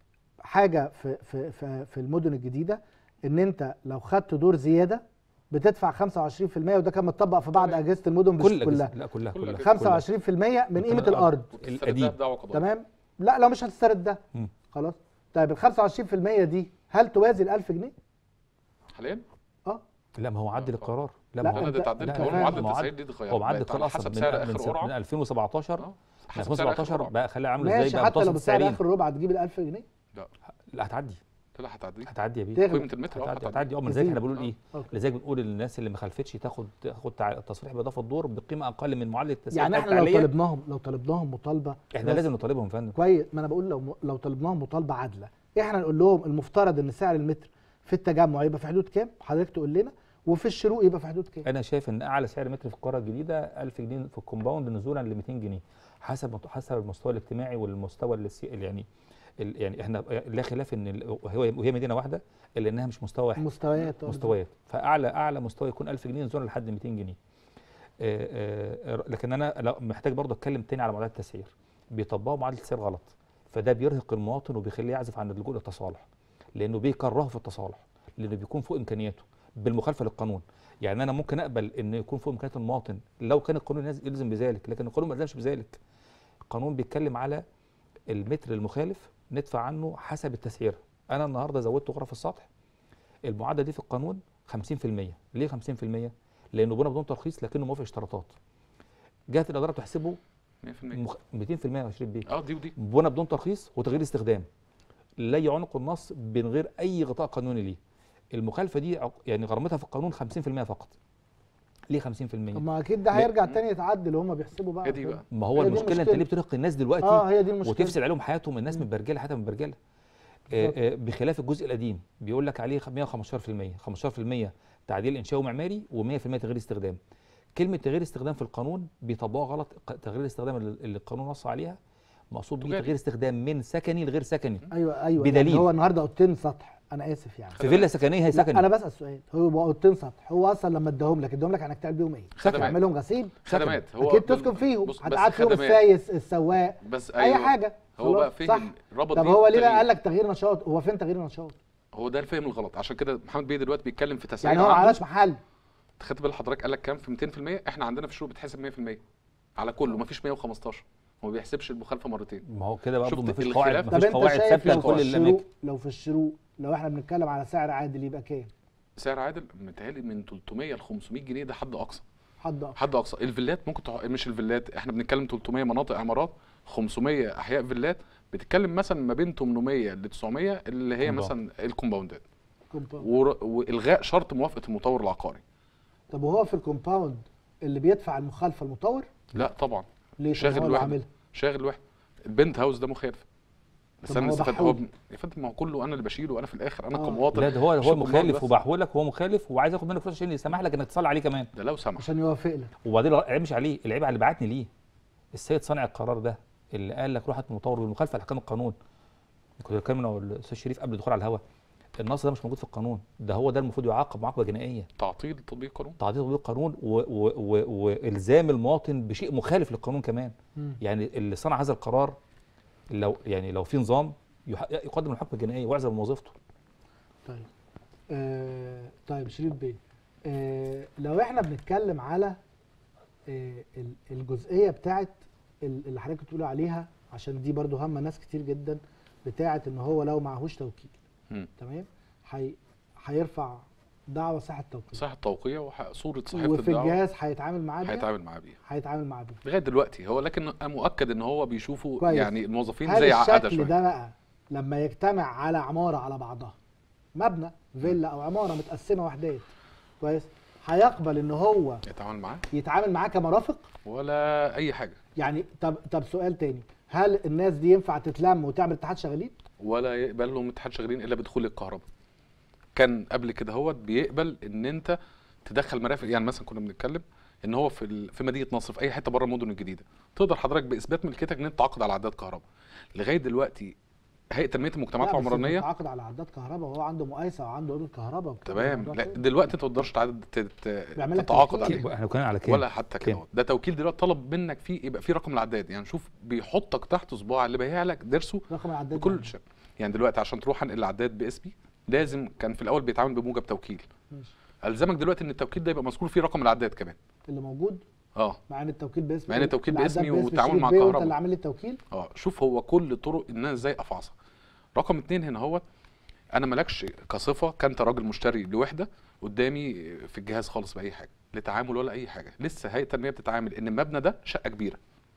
حاجه في في في, في المدن الجديده ان انت لو خدت دور زياده بتدفع 25% وده كان متطبق في بعض تمام. اجهزه المدن مش كل كلها أجهزة- لا كلها كل كلها أجهزة. كلها. 25% من قيمه القانون الارض القديم. القديم دعوه قضائيه تمام لا لو مش هتسترد ده مم. خلاص طيب ال 25% دي هل توازي ال 1000 جنيه؟ حاليا اه لا ما هو معدل لا، القرار لا، ما هو انا أنت- ده تعدلت أنت هو فاهم. معدل معدل- التسعير دي اتغيرت هو معدل بقت القرار على اصلا حسب من, سعر من, اخر سنة- من قرعه 2017 آه، من حسب سعر اخر 2017 قرعه بقى خليها عامله ازاي ماشي بقى حتى لو متوسط بسعر السعرين اخر الربع هتجيب ال 1000 جنيه لا هتعدي لا هتعدي هتعدي يا بيه تغلب. قيمه المتر اه هتعدي هتعدي هتعدي اه من ذلك احنا كتير. بنقول ايه أوكي. لذلك بنقول للناس اللي ما خلفتش تاخد تاخد تع- تصريح باضافه دور بقيمه اقل من معادله التسعير يعني احنا لو الفعلية. طالبناهم لو طالبناهم مطالبه احنا بس لازم نطالبهم يا فندم كويس ما انا بقول لو لو طالبناهم مطالبه عادله احنا نقول لهم المفترض ان سعر المتر في التجمع يبقى في حدود كام حضرتك تقول لنا وفي الشروق يبقى في حدود كام انا شايف ان اعلى سعر متر في القاره الجديده 1000 جنيه في الكومباوند نزولا ل 200 جنيه حسب حسب المستوى الاجتماعي والمستوى السي... يعني ال- يعني احنا لا خلاف ان ال- وهي وهي مدينه واحده الا انها مش مستوى واحد مستويات آه. مستويات فاعلى اعلى مستوى يكون 1000 جنيه نزولا لحد 200 جنيه آه، آه، لكن انا لا محتاج برضه اتكلم تاني على معادله التسعير بيطبقوا معادله التسعير غلط فده بيرهق المواطن وبيخليه يعزف عن اللجوء للتصالح لانه بيكرهه في التصالح لانه بيكون فوق امكانياته بالمخالفه للقانون يعني انا ممكن اقبل ان يكون فوق امكانيات المواطن لو كان القانون يلز- يلزم بذلك لكن القانون ما يلزمش بذلك القانون بيتكلم على المتر المخالف ندفع عنه حسب التسعيره انا النهارده زودت غرف السطح المعادله دي في القانون 50% ليه 50% لانه بنى بدون ترخيص لكنه موافق اشتراطات جهه الاداره تحسبه 100% مخ... 200% 20 بيه اه دي ودي بنى بدون ترخيص وتغيير استخدام لا يعنق النص من غير اي غطاء قانوني ليه المخالفه دي عق- يعني غرامتها في القانون 50% فقط ليه 50% طب ما اكيد ده ليه؟ هيرجع تاني يتعدل وهم بيحسبوا بقى هي دي كده. بقى ما هو هي دي المشكله انت المشكلة. ليه بترهق الناس دلوقتي اه هي دي المشكله وتفسد عليهم حياتهم الناس مم. متبرجله حياتها متبرجله بالظبط. آه، آه، بخلاف الجزء القديم بيقول لك عليه 115% 15% تعديل انشائي ومعماري و100% تغيير استخدام كلمه تغيير استخدام في القانون بيطبقوها غلط ق- تغيير الاستخدام اللي اللي القانون نص عليها مقصود بيه تجاري. تغيير استخدام من سكني لغير سكني ايوه ايوه بدليل. يعني هو النهارده اوضتين سطح انا اسف يعني في فيلا سكنيه هي لا سكني انا بسال سؤال هو بقى اوضتين سطح هو اصلا لما اداهم لك اداهم لك انك تعمل بيهم ايه؟ خدمات. تعملهم غسيل خدمات اكيد تسكن فيهم بص، بس هتقعد فيهم خدمات. السايس السواق بس اي أيوة. حاجه هو بقى خلاص، فهم ربط طب دي هو ليه بقى بالتغيير. قال لك تغيير نشاط هو فين تغيير نشاط هو ده الفهم الغلط عشان كده محمد بيه دلوقتي بيتكلم في تسعير يعني هو عنده. علاش محل خدت بال حضرتك قال لك كام في 200% احنا عندنا في الشروط بتحسب 100% على كله مفيش 115 هو ما بيحسبش المخالفه مرتين ما هو كده برضه شفت مفيش الخلاف؟ قواعد طب مفيش انت قواعد شايف ثابته لو في لكل الشروق الاماكن لو في الشروق لو احنا بنتكلم على سعر عادل يبقى كام؟ سعر عادل متهيألي من 300 ل 500 جنيه ده حد اقصى حد أقصى. حد اقصى الفيلات ممكن تح... مش الفيلات احنا بنتكلم 300 مناطق عمارات 500 احياء فيلات بتتكلم مثلا ما بين 800 ل 900 اللي هي كومباوند. مثلا الكومباوندات كومباوند. ور... والغاء شرط موافقه المطور العقاري طب وهو في الكومباوند اللي بيدفع المخالفه المطور لا طبعا ليه شاغل طب هو اللي الوحدة. عاملها شاغل واحد البنت هاوس ده مخالف بس طب انا هو استفدت بحول. هو ب- يا فندم ما هو كله انا اللي بشيله وانا في الاخر انا آه. كمواطن لا ده هو مش هو الجمهور مخالف بس. وبحولك وهو مخالف وعايز ياخد منك فلوس عشان يسمح لك انك تصلي عليه كمان ده لو سمح عشان يوافق لك وبعدين العيب مش عليه العيب على اللي بعتني ليه السيد صانع القرار ده اللي قال لك روح هات مطور بالمخالفه لاحكام القانون كنت بتكلم انا والاستاذ شريف قبل الدخول على الهواء النص ده مش موجود في القانون ده هو ده المفروض يعاقب معاقبه جنائيه تعطيل تطبيق قانون تعديل تطبيق القانون و- و- و- والزام المواطن بشيء مخالف للقانون كمان مم. يعني اللي صنع هذا القرار لو يعني لو في نظام يح- يقدم الحكم الجنائي ويعزل من وظيفته طيب آه طيب شريف بيه آه لو احنا بنتكلم على آه ال- الجزئيه بتاعت ال- اللي حضرتك بتقول عليها عشان دي برضو هم ناس كتير جدا بتاعت ان هو لو معهوش توكيل مم. تمام هي هيرفع دعوه صحه توكيل صحه توقيع وصوره صحيفه وفي الدعوه الجهاز هيتعامل معاه بيها هيتعامل معاه بيها هيتعامل معاه بيها لغايه دلوقتي هو لكن أنا مؤكد ان هو بيشوفوا كويس. يعني الموظفين هل زي عقده الشكل شويه ده بقى لما يجتمع على عماره على بعضها مبنى فيلا او عماره متقسمه وحدات كويس هيقبل ان هو يتعامل معاه يتعامل معاه كمرافق ولا اي حاجه يعني طب طب سؤال تاني هل الناس دي ينفع تتلم وتعمل اتحاد شغالين ولا يقبل لهم اتحاد شغالين الا بدخول الكهرباء كان قبل كده هو بيقبل ان انت تدخل مرافق يعني مثلا كنا بنتكلم ان هو في ال- في مدينه نصر في اي حته بره المدن الجديده تقدر حضرتك باثبات ملكيتك ان انت تعاقد على عداد كهرباء لغايه دلوقتي هيئه تنميه المجتمعات لا، بس العمرانيه متعاقد على عداد كهرباء وهو عنده مقايسه وعنده اوضه كهرباء وكده. تمام الموضوع لا كده. دلوقتي انت ما تقدرش تعدد ت- بيعمل ت- لك تتعاقد توكيل. عليه احنا كنا على كام ولا حتى كده كام؟ ده توكيل دلوقتي طلب منك فيه يبقى فيه رقم العداد يعني شوف بيحطك تحت صباع اللي بايع لك درسه رقم العداد بكل ده. شيء يعني دلوقتي عشان تروح انقل العداد باسمي لازم كان في الاول بيتعامل بموجب توكيل ماشي. الزمك دلوقتي ان التوكيل ده يبقى مذكور فيه رقم العداد كمان اللي موجود اه مع ان التوكيل باسمي مع إن التوكيل العداد باسمي باسم والتعامل شريف مع بيه وانت الكهرباء. اللي عامل لي التوكيل اه شوف هو كل طرق ان انا ازاي افعصها رقم اتنين هنا هو انا مالكش كصفه كانت راجل مشتري لوحده قدامي في الجهاز خالص باي حاجه لتعامل ولا اي حاجه لسه هيئه التنميه بتتعامل ان المبنى ده شقه كبيره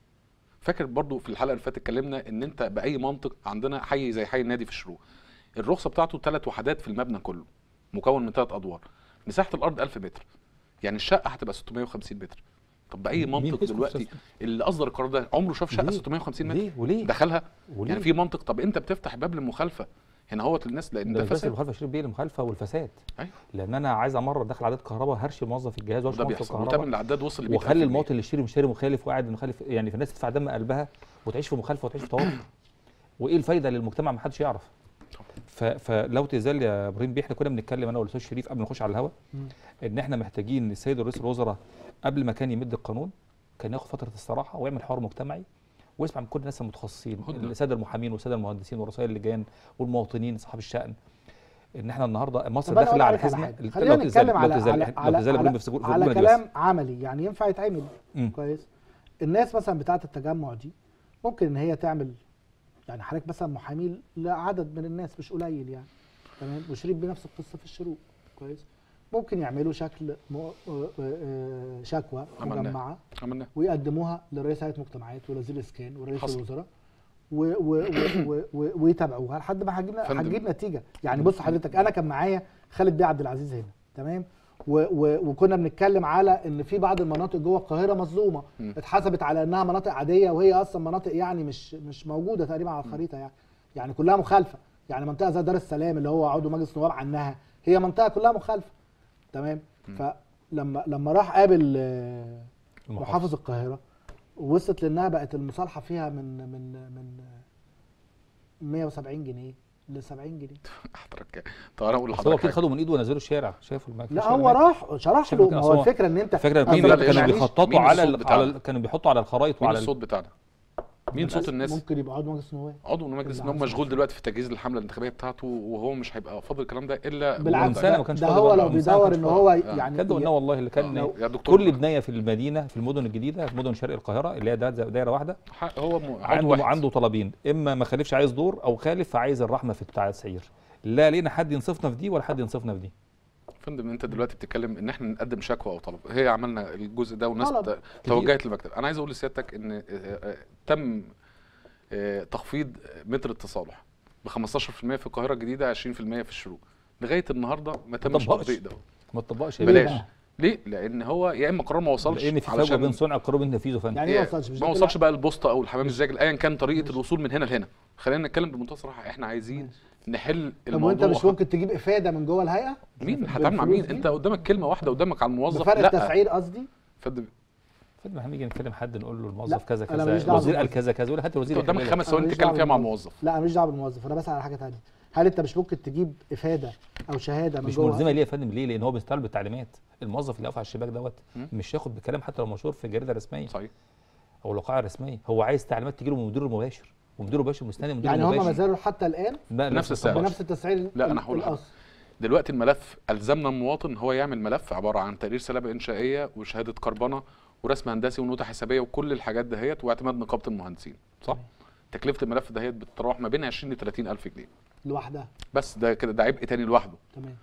فاكر برضو في الحلقه اللي فاتت اتكلمنا ان انت باي منطق عندنا حي زي حي النادي في الشروق الرخصه بتاعته ثلاث وحدات في المبنى كله مكون من ثلاث ادوار مساحه الارض 1000 متر يعني الشقه هتبقى 650 متر طب باي مين منطق يسكت دلوقتي أستاذ؟ اللي اصدر القرار ده عمره شاف شقه ليه؟ 650 متر ليه وليه دخلها وليه يعني في منطق طب انت بتفتح باب للمخالفه هنا هو الناس لان ده ده مش بس فساد المخالفه شريف بيه المخالفه والفساد أيوة. لان انا عايز امرر داخل عداد كهرباء هرشي موظف الجهاز وارشي وده موظف بيحصل الكهرباء وتمن العداد وصل ل واخلي المواطن اللي يشتري مشتري مخالف وقاعد مخالف يعني في الناس تدفع دم قلبها وتعيش في مخالفه وتعيش في توتر وايه الفايده للمجتمع ما حدش يعرف ف... فلو تزال يا ابراهيم بيه احنا كنا بنتكلم انا والاستاذ شريف قبل ما نخش على الهواء مم. ان احنا محتاجين السيد رئيس الوزراء قبل ما كان يمد القانون كان ياخد فتره استراحه ويعمل حوار مجتمعي ويسمع من كل الناس المتخصصين هدنة. الساده المحامين والساده المهندسين ورؤساء اللجان والمواطنين اصحاب الشأن ان احنا النهارده مصر طب أنا داخله أقول على لك على حزمه حاجة. لو خلينا تزال- نتكلم لو على تزال- على لو تزال على, إبراهيم في سجون- في على سجون المدرسة. كلام عملي يعني ينفع يتعمل مم. كويس الناس مثلا بتاعه التجمع دي ممكن ان هي تعمل يعني حضرتك مثلا محامي لعدد من الناس مش قليل يعني تمام وشريف بنفس القصه في الشروق كويس ممكن يعملوا شكل م... آه، آه، شكوى عملناه. مجمعه عملناه ويقدموها لرئيس هيئه مجتمعات ووزير الاسكان ورئيس حصل. الوزراء و و و و و ويتابعوها لحد ما هتجيب فندم. هتجيب نتيجه يعني بص حضرتك انا كان معايا خالد بيه عبد العزيز هنا تمام و و وكنا بنتكلم على ان في بعض المناطق جوه القاهره مظلومه مم. اتحسبت على انها مناطق عاديه وهي اصلا مناطق يعني مش مش موجوده تقريبا على الخريطه يعني يعني كلها مخالفه يعني منطقه زي دار السلام اللي هو عضو مجلس نواب عنها هي منطقه كلها مخالفه تمام فلما لما راح قابل آه، محافظ القاهره وصلت لانها بقت المصالحه فيها من من من 170 جنيه ل 70 جنيه حضرتك طب انا اقول بس هو لحضرتك اكيد حاجة. خدوا من ايده ونزلوا الشارع شايفوا الم- لا الشارع هو هناك. راح شرح شايف له كده ما هو أصل هو- الفكره ان انت الفكره أصل كانوا لا، كانوا لا، معلش، بيخططوا مين على الصوت ال- بتاعنا؟ على ال- كانوا بيحطوا على الخرايط مين وعلى ال- الصوت بتاعنا مين صوت الناس ممكن يبقى عضو مجلس نواب عضو من مجلس اللي النواب عايز مشغول دلوقتي في تجهيز الحمله الانتخابيه بتاعته وهو مش هيبقى فاضل الكلام ده الا بالعكس سنة ما ده, كانش ده فاضي هو والله، لو من سنة ما بيدور كانش ان هو فاضي. آه. يعني كده قلنا والله اللي كان آه. يا دكتور كل بنايه في المدينه في المدن الجديده في مدن شرق القاهره اللي هي دا- دايره واحده حق- هو م- عضو عنده واحد. عنده طلبين اما ما خالفش عايز دور او خالف فعايز الرحمه في بتاع التسعير لا لينا حد ينصفنا في دي ولا حد ينصفنا في دي فندم انت دلوقتي بتتكلم ان احنا نقدم شكوى او طلب هي عملنا الجزء ده والناس طلب. ت- توجهت للمكتب انا عايز اقول لسيادتك ان آه، آه، تم آه، تخفيض متر التصالح ب 15% في القاهره الجديده 20% في الشروق لغايه النهارده ما تمش طبقش. تطبيق ده ما تطبقش يا ليه باشا. بلاش ليه لان هو يا اما قرار ما وصلش لان في فجوه علشان بين صنع القرار وبين تنفيذه فندم يعني ايه ما وصلش مش ما ده وصلش كده؟ بقى البوسطه او الحمام الزاجل ايا كان طريقه الوصول من هنا لهنا خلينا نتكلم بمنتهى الصراحه احنا عايزين نحل طب الموضوع وانت مش ممكن تجيب افاده من جوه الهيئه مين هتعامل مع مين بالفلوس دي؟ انت قدامك كلمه واحده قدامك على الموظف بفرق لا التسعير قصدي فندم فندم احنا نيجي نكلم حد نقول له لا، الموظف كذا أنا ماليش كذا دعوة وزير قال بالموظف. كذا كذا يقول هات الوزير انت قدامك يحل لك. خمس أنا ثواني ماليش تتكلم دعوة فيها مع بالموظف. الموظف لا انا ماليش دعوه بالموظف انا بسال على حاجه ثانيه هل انت مش ممكن تجيب افاده او شهاده من مش جوه ملزمه ليه يا فندم ليه؟ لان هو بيستعمل بالتعليمات الموظف اللي واقف على الشباك دوت مم. مش ياخد بكلام حتى لو منشور في جريده رسميه صحيح او الوقائع الرسميه هو عايز تعليمات تجي له من مديره المباشر ومديره المباشر مستند مديره يعني هم ما المباشر زالوا حتى الان لا، لا، نفس ما السعر. طبقش. بنفس التسعير لا، ال- أنا هقول لحضرتك. الاصل دلوقتي الملف الزمنا المواطن هو يعمل ملف عباره عن تقرير سلامه انشائيه وشهاده كربنه ورسم هندسي ونوتة حسابيه وكل الحاجات دهيت واعتماد نقابه المهندسين صح تكلفه الملف دهيت بتتراوح ما بين 20 ل 30 الف جنيه لوحدها بس ده كده ده عبء تاني لوحده تمام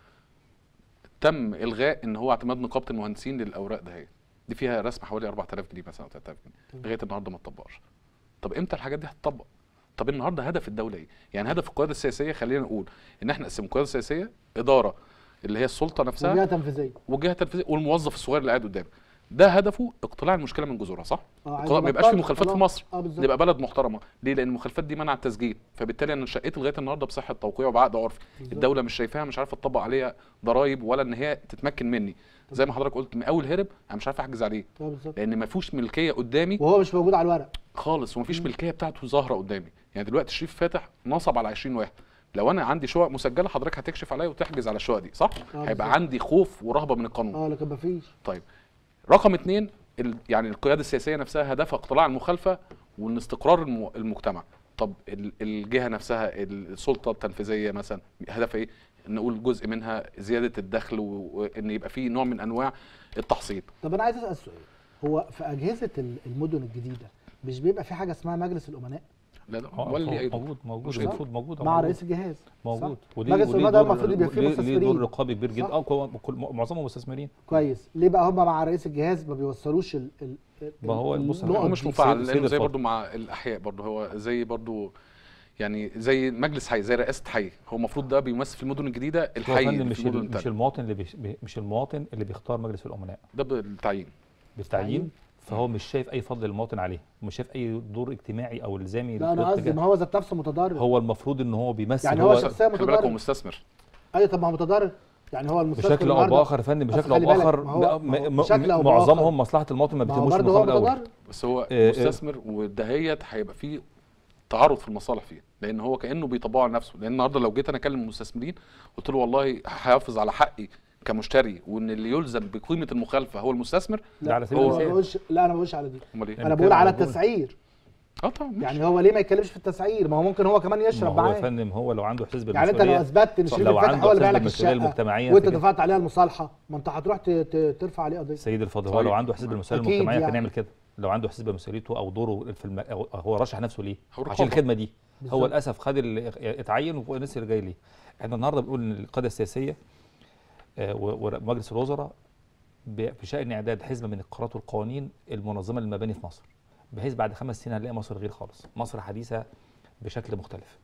تم الغاء ان هو اعتماد نقابه المهندسين للاوراق دهيت دي فيها رسم حوالي 4000 جنيه مثلا او 3000 جنيه تمام. لغايه النهارده ما اتطبقش طب امتى الحاجات دي هتطبق طب النهارده هدف الدوله ايه يعني هدف القياده السياسيه خلينا نقول ان احنا نقسم القياده السياسيه اداره اللي هي السلطه نفسها وجهه تنفيذيه والجهه التنفيذيه والموظف الصغير اللي قاعد قدامك ده هدفه اقتلاع المشكله من جذورها صح اه عايز ما يبقاش في أبطل، مخالفات في خلاص. مصر اه بالظبط نبقى بلد محترمه ليه لان المخالفات دي منع التسجيل فبالتالي انا شقيت لغايه النهارده بصحه توقيع وبعقد عرفي بالظبط. الدوله مش شايفاها مش عارفه تطبق عليها ضرايب ولا ان هي تتمكن مني زي ما حضرتك قلت مقاول هرب انا مش عارف احجز عليه اه بالظبط لان ما فيهوش ملكيه قدامي وهو مش موجود على الورق خالص ومفيش ملكيه بتاعته ظاهره قدامي يعني دلوقتي شريف فاتح نصب على 20 واحد لو انا عندي شقق مسجله حضرتك هتكشف عليا وتحجز على الشقق دي صح آه هيبقى بالظبط. عندي خوف ورهبه من القانون اه لكن مفيش طيب رقم اتنين ال- يعني القياده السياسيه نفسها هدفها اقتلاع المخالفه وان استقرار الم- المجتمع طب ال- الجهه نفسها السلطه التنفيذيه مثلا هدفها ايه نقول جزء منها زياده الدخل و- وان يبقى فيه نوع من انواع التحصيل طب انا عايز اسال سؤال هو في اجهزه ال- المدن الجديده مش بيبقى في حاجه اسمها مجلس الامناء لا لا آه، ولا ليه اي دور. موجود موجود مش المفروض موجود آه، مع موجود. رئيس الجهاز موجود صح؟ وليه مجلس وليه الأمناء ده دور- المفروض يبقى فيه ليه- ليه مستثمرين. دور رقابي كبير جدا صح؟ اه هو كل- معظمهم مستثمرين كويس ليه بقى هم مع رئيس الجهاز ما بيوصلوش ال ال ما هو ال- بص، النقط هو مش دي؟ مفعل سيد- لانه سيد زي اتفضل. برضو مع الاحياء برضو هو زي برضو يعني زي مجلس حي زي رئاسه حي هو المفروض ده بيمثل في المدن الجديده هو الحي فندم اللي مش في المدن ال- مش التانية. المواطن اللي بيش بي- مش المواطن اللي بيختار مجلس الامناء ده بالتعيين بالتعيين فهو مش شايف اي فضل للمواطن عليه ومش شايف اي دور اجتماعي او الزامي لا انا للاتجاه. قصدي ما هو ذات نفسه متضرر هو المفروض ان هو بيمثل يعني هو هو شخصيا خلي بالك هو متضرر مستثمر ايوه طب ما هو متضرر يعني هو المستثمر بشكل او النهاردة- باخر يا فندم بس بشكل او خلي بالك، باخر ما هو- م- ما هو م- بشكل أو معظمهم بآخر. مصلحه المواطن ما ما هو بتهموش من برضه هو المقام الاول متضرر بس هو آه، آه. مستثمر ودهيت هيبقى فيه تعارض في المصالح فيه لان هو كانه بيطبقه على نفسه لان النهارده لو جيت انا اكلم المستثمرين قلت له والله هحافظ على حقي كمشتري وان اللي يلزم بقيمه المخالفه هو المستثمر ده على سبيل انا هو- ما المثال بقولش لا انا ما بقولش على دي امال ايه؟ يعني انا بقول بنتكلم على على الجملة. التسعير اه طبعا ماشي. يعني هو ليه ما يتكلمش في التسعير ما هو ممكن هو كمان ما يشرب هو يا معاه فندم هو لو عنده احساس يعني انت لو بالمسؤوليه اثبتت ان صح. شريف لو الفتح عنده هو اللي إحساس باع لك بالمسؤولية الشقه المجتمعية وانت في كده. دفعت عليها المصالحه ما انت هتروح ت- ت- ترفع عليه قضيه سيد الفاضل هو صحيح. لو عنده احساس بالمسؤوليه أكيد المجتمعيه كان يعني. يعمل كده لو عنده احساس بمسؤوليته او دوره في الم... أو هو رشح نفسه ليه هو عشان رقابة. الخدمه دي هو بالظبط. للاسف خد اللي اتعين وفوق الناس اللي جاي ليه احنا النهارده بنقول ان القياده السياسيه آه، و- ومجلس الوزراء ب- بشان اعداد حزمه من القرارات والقوانين المنظمه للمباني في مصر بحيث بعد خمس سنين هنلاقي مصر غير خالص مصر حديثه بشكل مختلف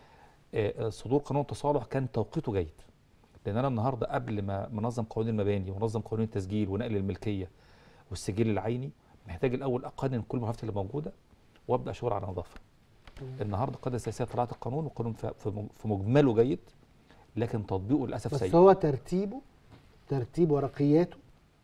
آه، آه، صدور قانون التصالح كان توقيته جيد لان انا النهارده قبل ما منظم قوانين المباني ونظم قوانين التسجيل ونقل الملكيه والسجل العيني محتاج الاول اقنن كل المخالفات اللي موجوده وابدا شغل على نظافه النهارده القياده السياسيه طلعت القانون والقانون ف- في مج- في مجمله جيد لكن تطبيقه للاسف بس سيء هو ترتيبه ترتيب ورقياته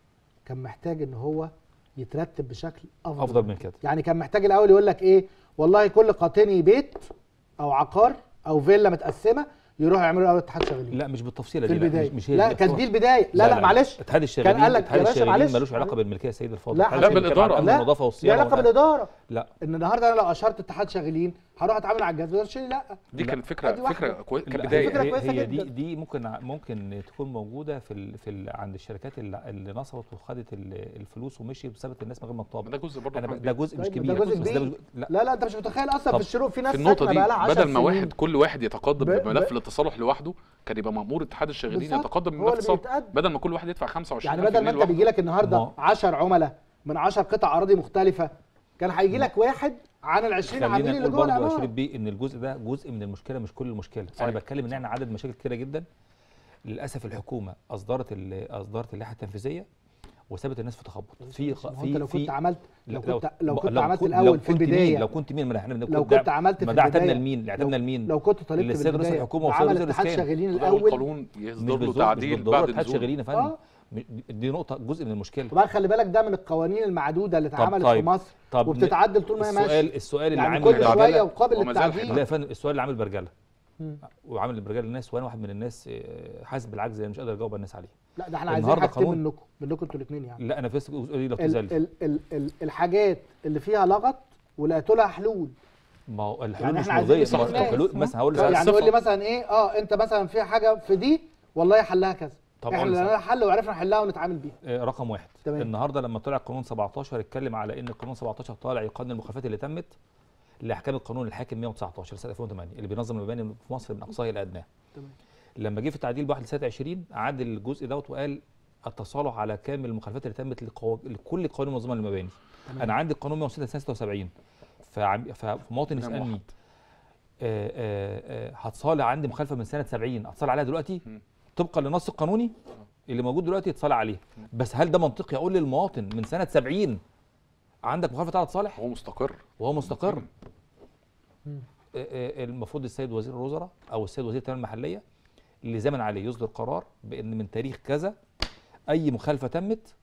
كان محتاج ان هو يترتب بشكل افضل افضل من كده يعني كان محتاج الاول يقول لك ايه والله كل قاطني بيت او عقار او فيلا متقسمه يروحوا يعملوا الاول اتحاد شغالين لا مش بالتفصيله في دي لا، البدايه مش, مش هي لا دي كانت الصورة. دي البدايه لا لا, معلش اتحاد الشغالين قال لك اتحاد يا باشا الشغالين معلش. ملوش علاقه بالملكيه يا سيد الفاضل لا، اتحاد حسب الشغالين بيتكلم عن الإدارة. أمن لا النظافه ليه والصيانه علاقه والأكل. بالاداره لا ان النهارده انا لو اشرت اتحاد شغالين هروح اتعامل على الجهاز ما يقدرش يقول لي لا دي لا. كانت فكره أدي واحدة. فكره كوي... لا، كبدايه فكرة هي, كويسة هي دي جداً. دي ممكن ع- ممكن تكون موجوده في ال في ال عند الشركات اللي, اللي نصبت وخدت ال- الفلوس ومشيت بسبب الناس من غير ما تطابق ده جزء برضه انا ب- محمد ده بيه. جزء مش طيب، كبير ده جزء بس ده كبير. مش- لا لا لا انت مش متخيل اصلا طب في الشروق في ناس في النقطه ساكنة دي بقالها 10 بدل ما سنين. واحد كل واحد يتقدم ب- بملف ب- الاتصالح لوحده كان يبقى مأمور اتحاد الشغالين بالظبط. يتقدم هو بملف اللي التصالح بيتقدم. بدل ما كل واحد يدفع 25 يعني بدل ما انت بيجي لك النهارده ما- 10 عملاء من 10 قطع اراضي مختلفه كان هيجي لك واحد عن ال 20 عميل خلينا اللي نقول جوه برضه يا العماره شريف بيه ان الجزء ده جزء من المشكله مش كل المشكله صحيح. انا بتكلم ان احنا عدد مشاكل كتيره جدا للاسف الحكومه اصدرت ال- اصدرت اللائحه التنفيذيه وسابت الناس في تخبط في ما هو في انت لو في كنت عملت لو كنت لو ما- كنت عملت كنت- الاول في كنت مين البدايه لو كنت مين ما احنا بنقول لو ده- كنت عملت في ما ده اعتمدنا البداية- لمين اللي اعتمدنا لمين لو كنت طالبت اللي في سيد رئيس البدايه الحكومه وسيد وعمل وزير اتحاد الإسكان. شغالين اول الاول قانون مش يصدر له بالضروره مش تعديل بالضروره بعد اتحاد نزول شغالين يا فندم اه م- دي نقطه جزء من المشكله وبقى خلي بالك ده من القوانين المعدوده اللي طب اتعملت طيب. في مصر طب وبتتعدل طول ما هي ماشيه السؤال السؤال اللي يعني عامل كل شويه برجله وقابل وما زال للتعديل لا يا فندم السؤال اللي عامل برجله مم. وعامل برجله الناس وانا واحد من الناس آه، حاسس بالعجز اللي مش قادر اجاوب على الناس عليه لا ده احنا عايزين النهاردة حاجتين قانون. منكم منكم انتوا الاثنين يعني لا انا في قولي لو ال تزال ال ال ال الحاجات اللي فيها لغط ولقيتوا لها حلول ما هو الحلول يعني مش احنا عايزين مرضيه نسمع ما هو الناس. الحلول مثلا هقول يعني لك يعني قول لي الصفة. مثلا ايه اه انت مثلا في حاجه في دي والله حلها كذا طب احنا أقول لك لنا حل وعرفنا نحلها ونتعامل بيها آه، رقم واحد تمام. النهارده لما طلع قانون 17 اتكلم على ان القانون 17 طالع يقنن المخالفات اللي تمت لاحكام القانون الحاكم 119 سنه 2008 اللي بينظم المباني في مصر من اقصاها الى ادناها تمام لما جه في التعديل بواحد لسنه 20 عدل الجزء دوت وقال التصالح على كامل المخالفات اللي تمت لقو... لكل قوانين منظمه للمباني تمام. انا عندي القانون 106 سنه 76 فعم... فمواطن نعم، يسالني واحد. آه، آه، آه، هتصالح عندي مخالفه من سنه 70 اتصالح عليها دلوقتي مم. طبقا للنص القانوني اللي موجود دلوقتي يتصالح عليه بس هل ده منطقي اقول للمواطن من سنه 70 عندك مخالفه تعالى تصالح هو مستقر وهو مستقر مم. مم. آه، آه، المفروض السيد وزير الوزراء او السيد وزير التنميه المحليه اللي زمن عليه يصدر قرار بان من تاريخ كذا اي مخالفه تمت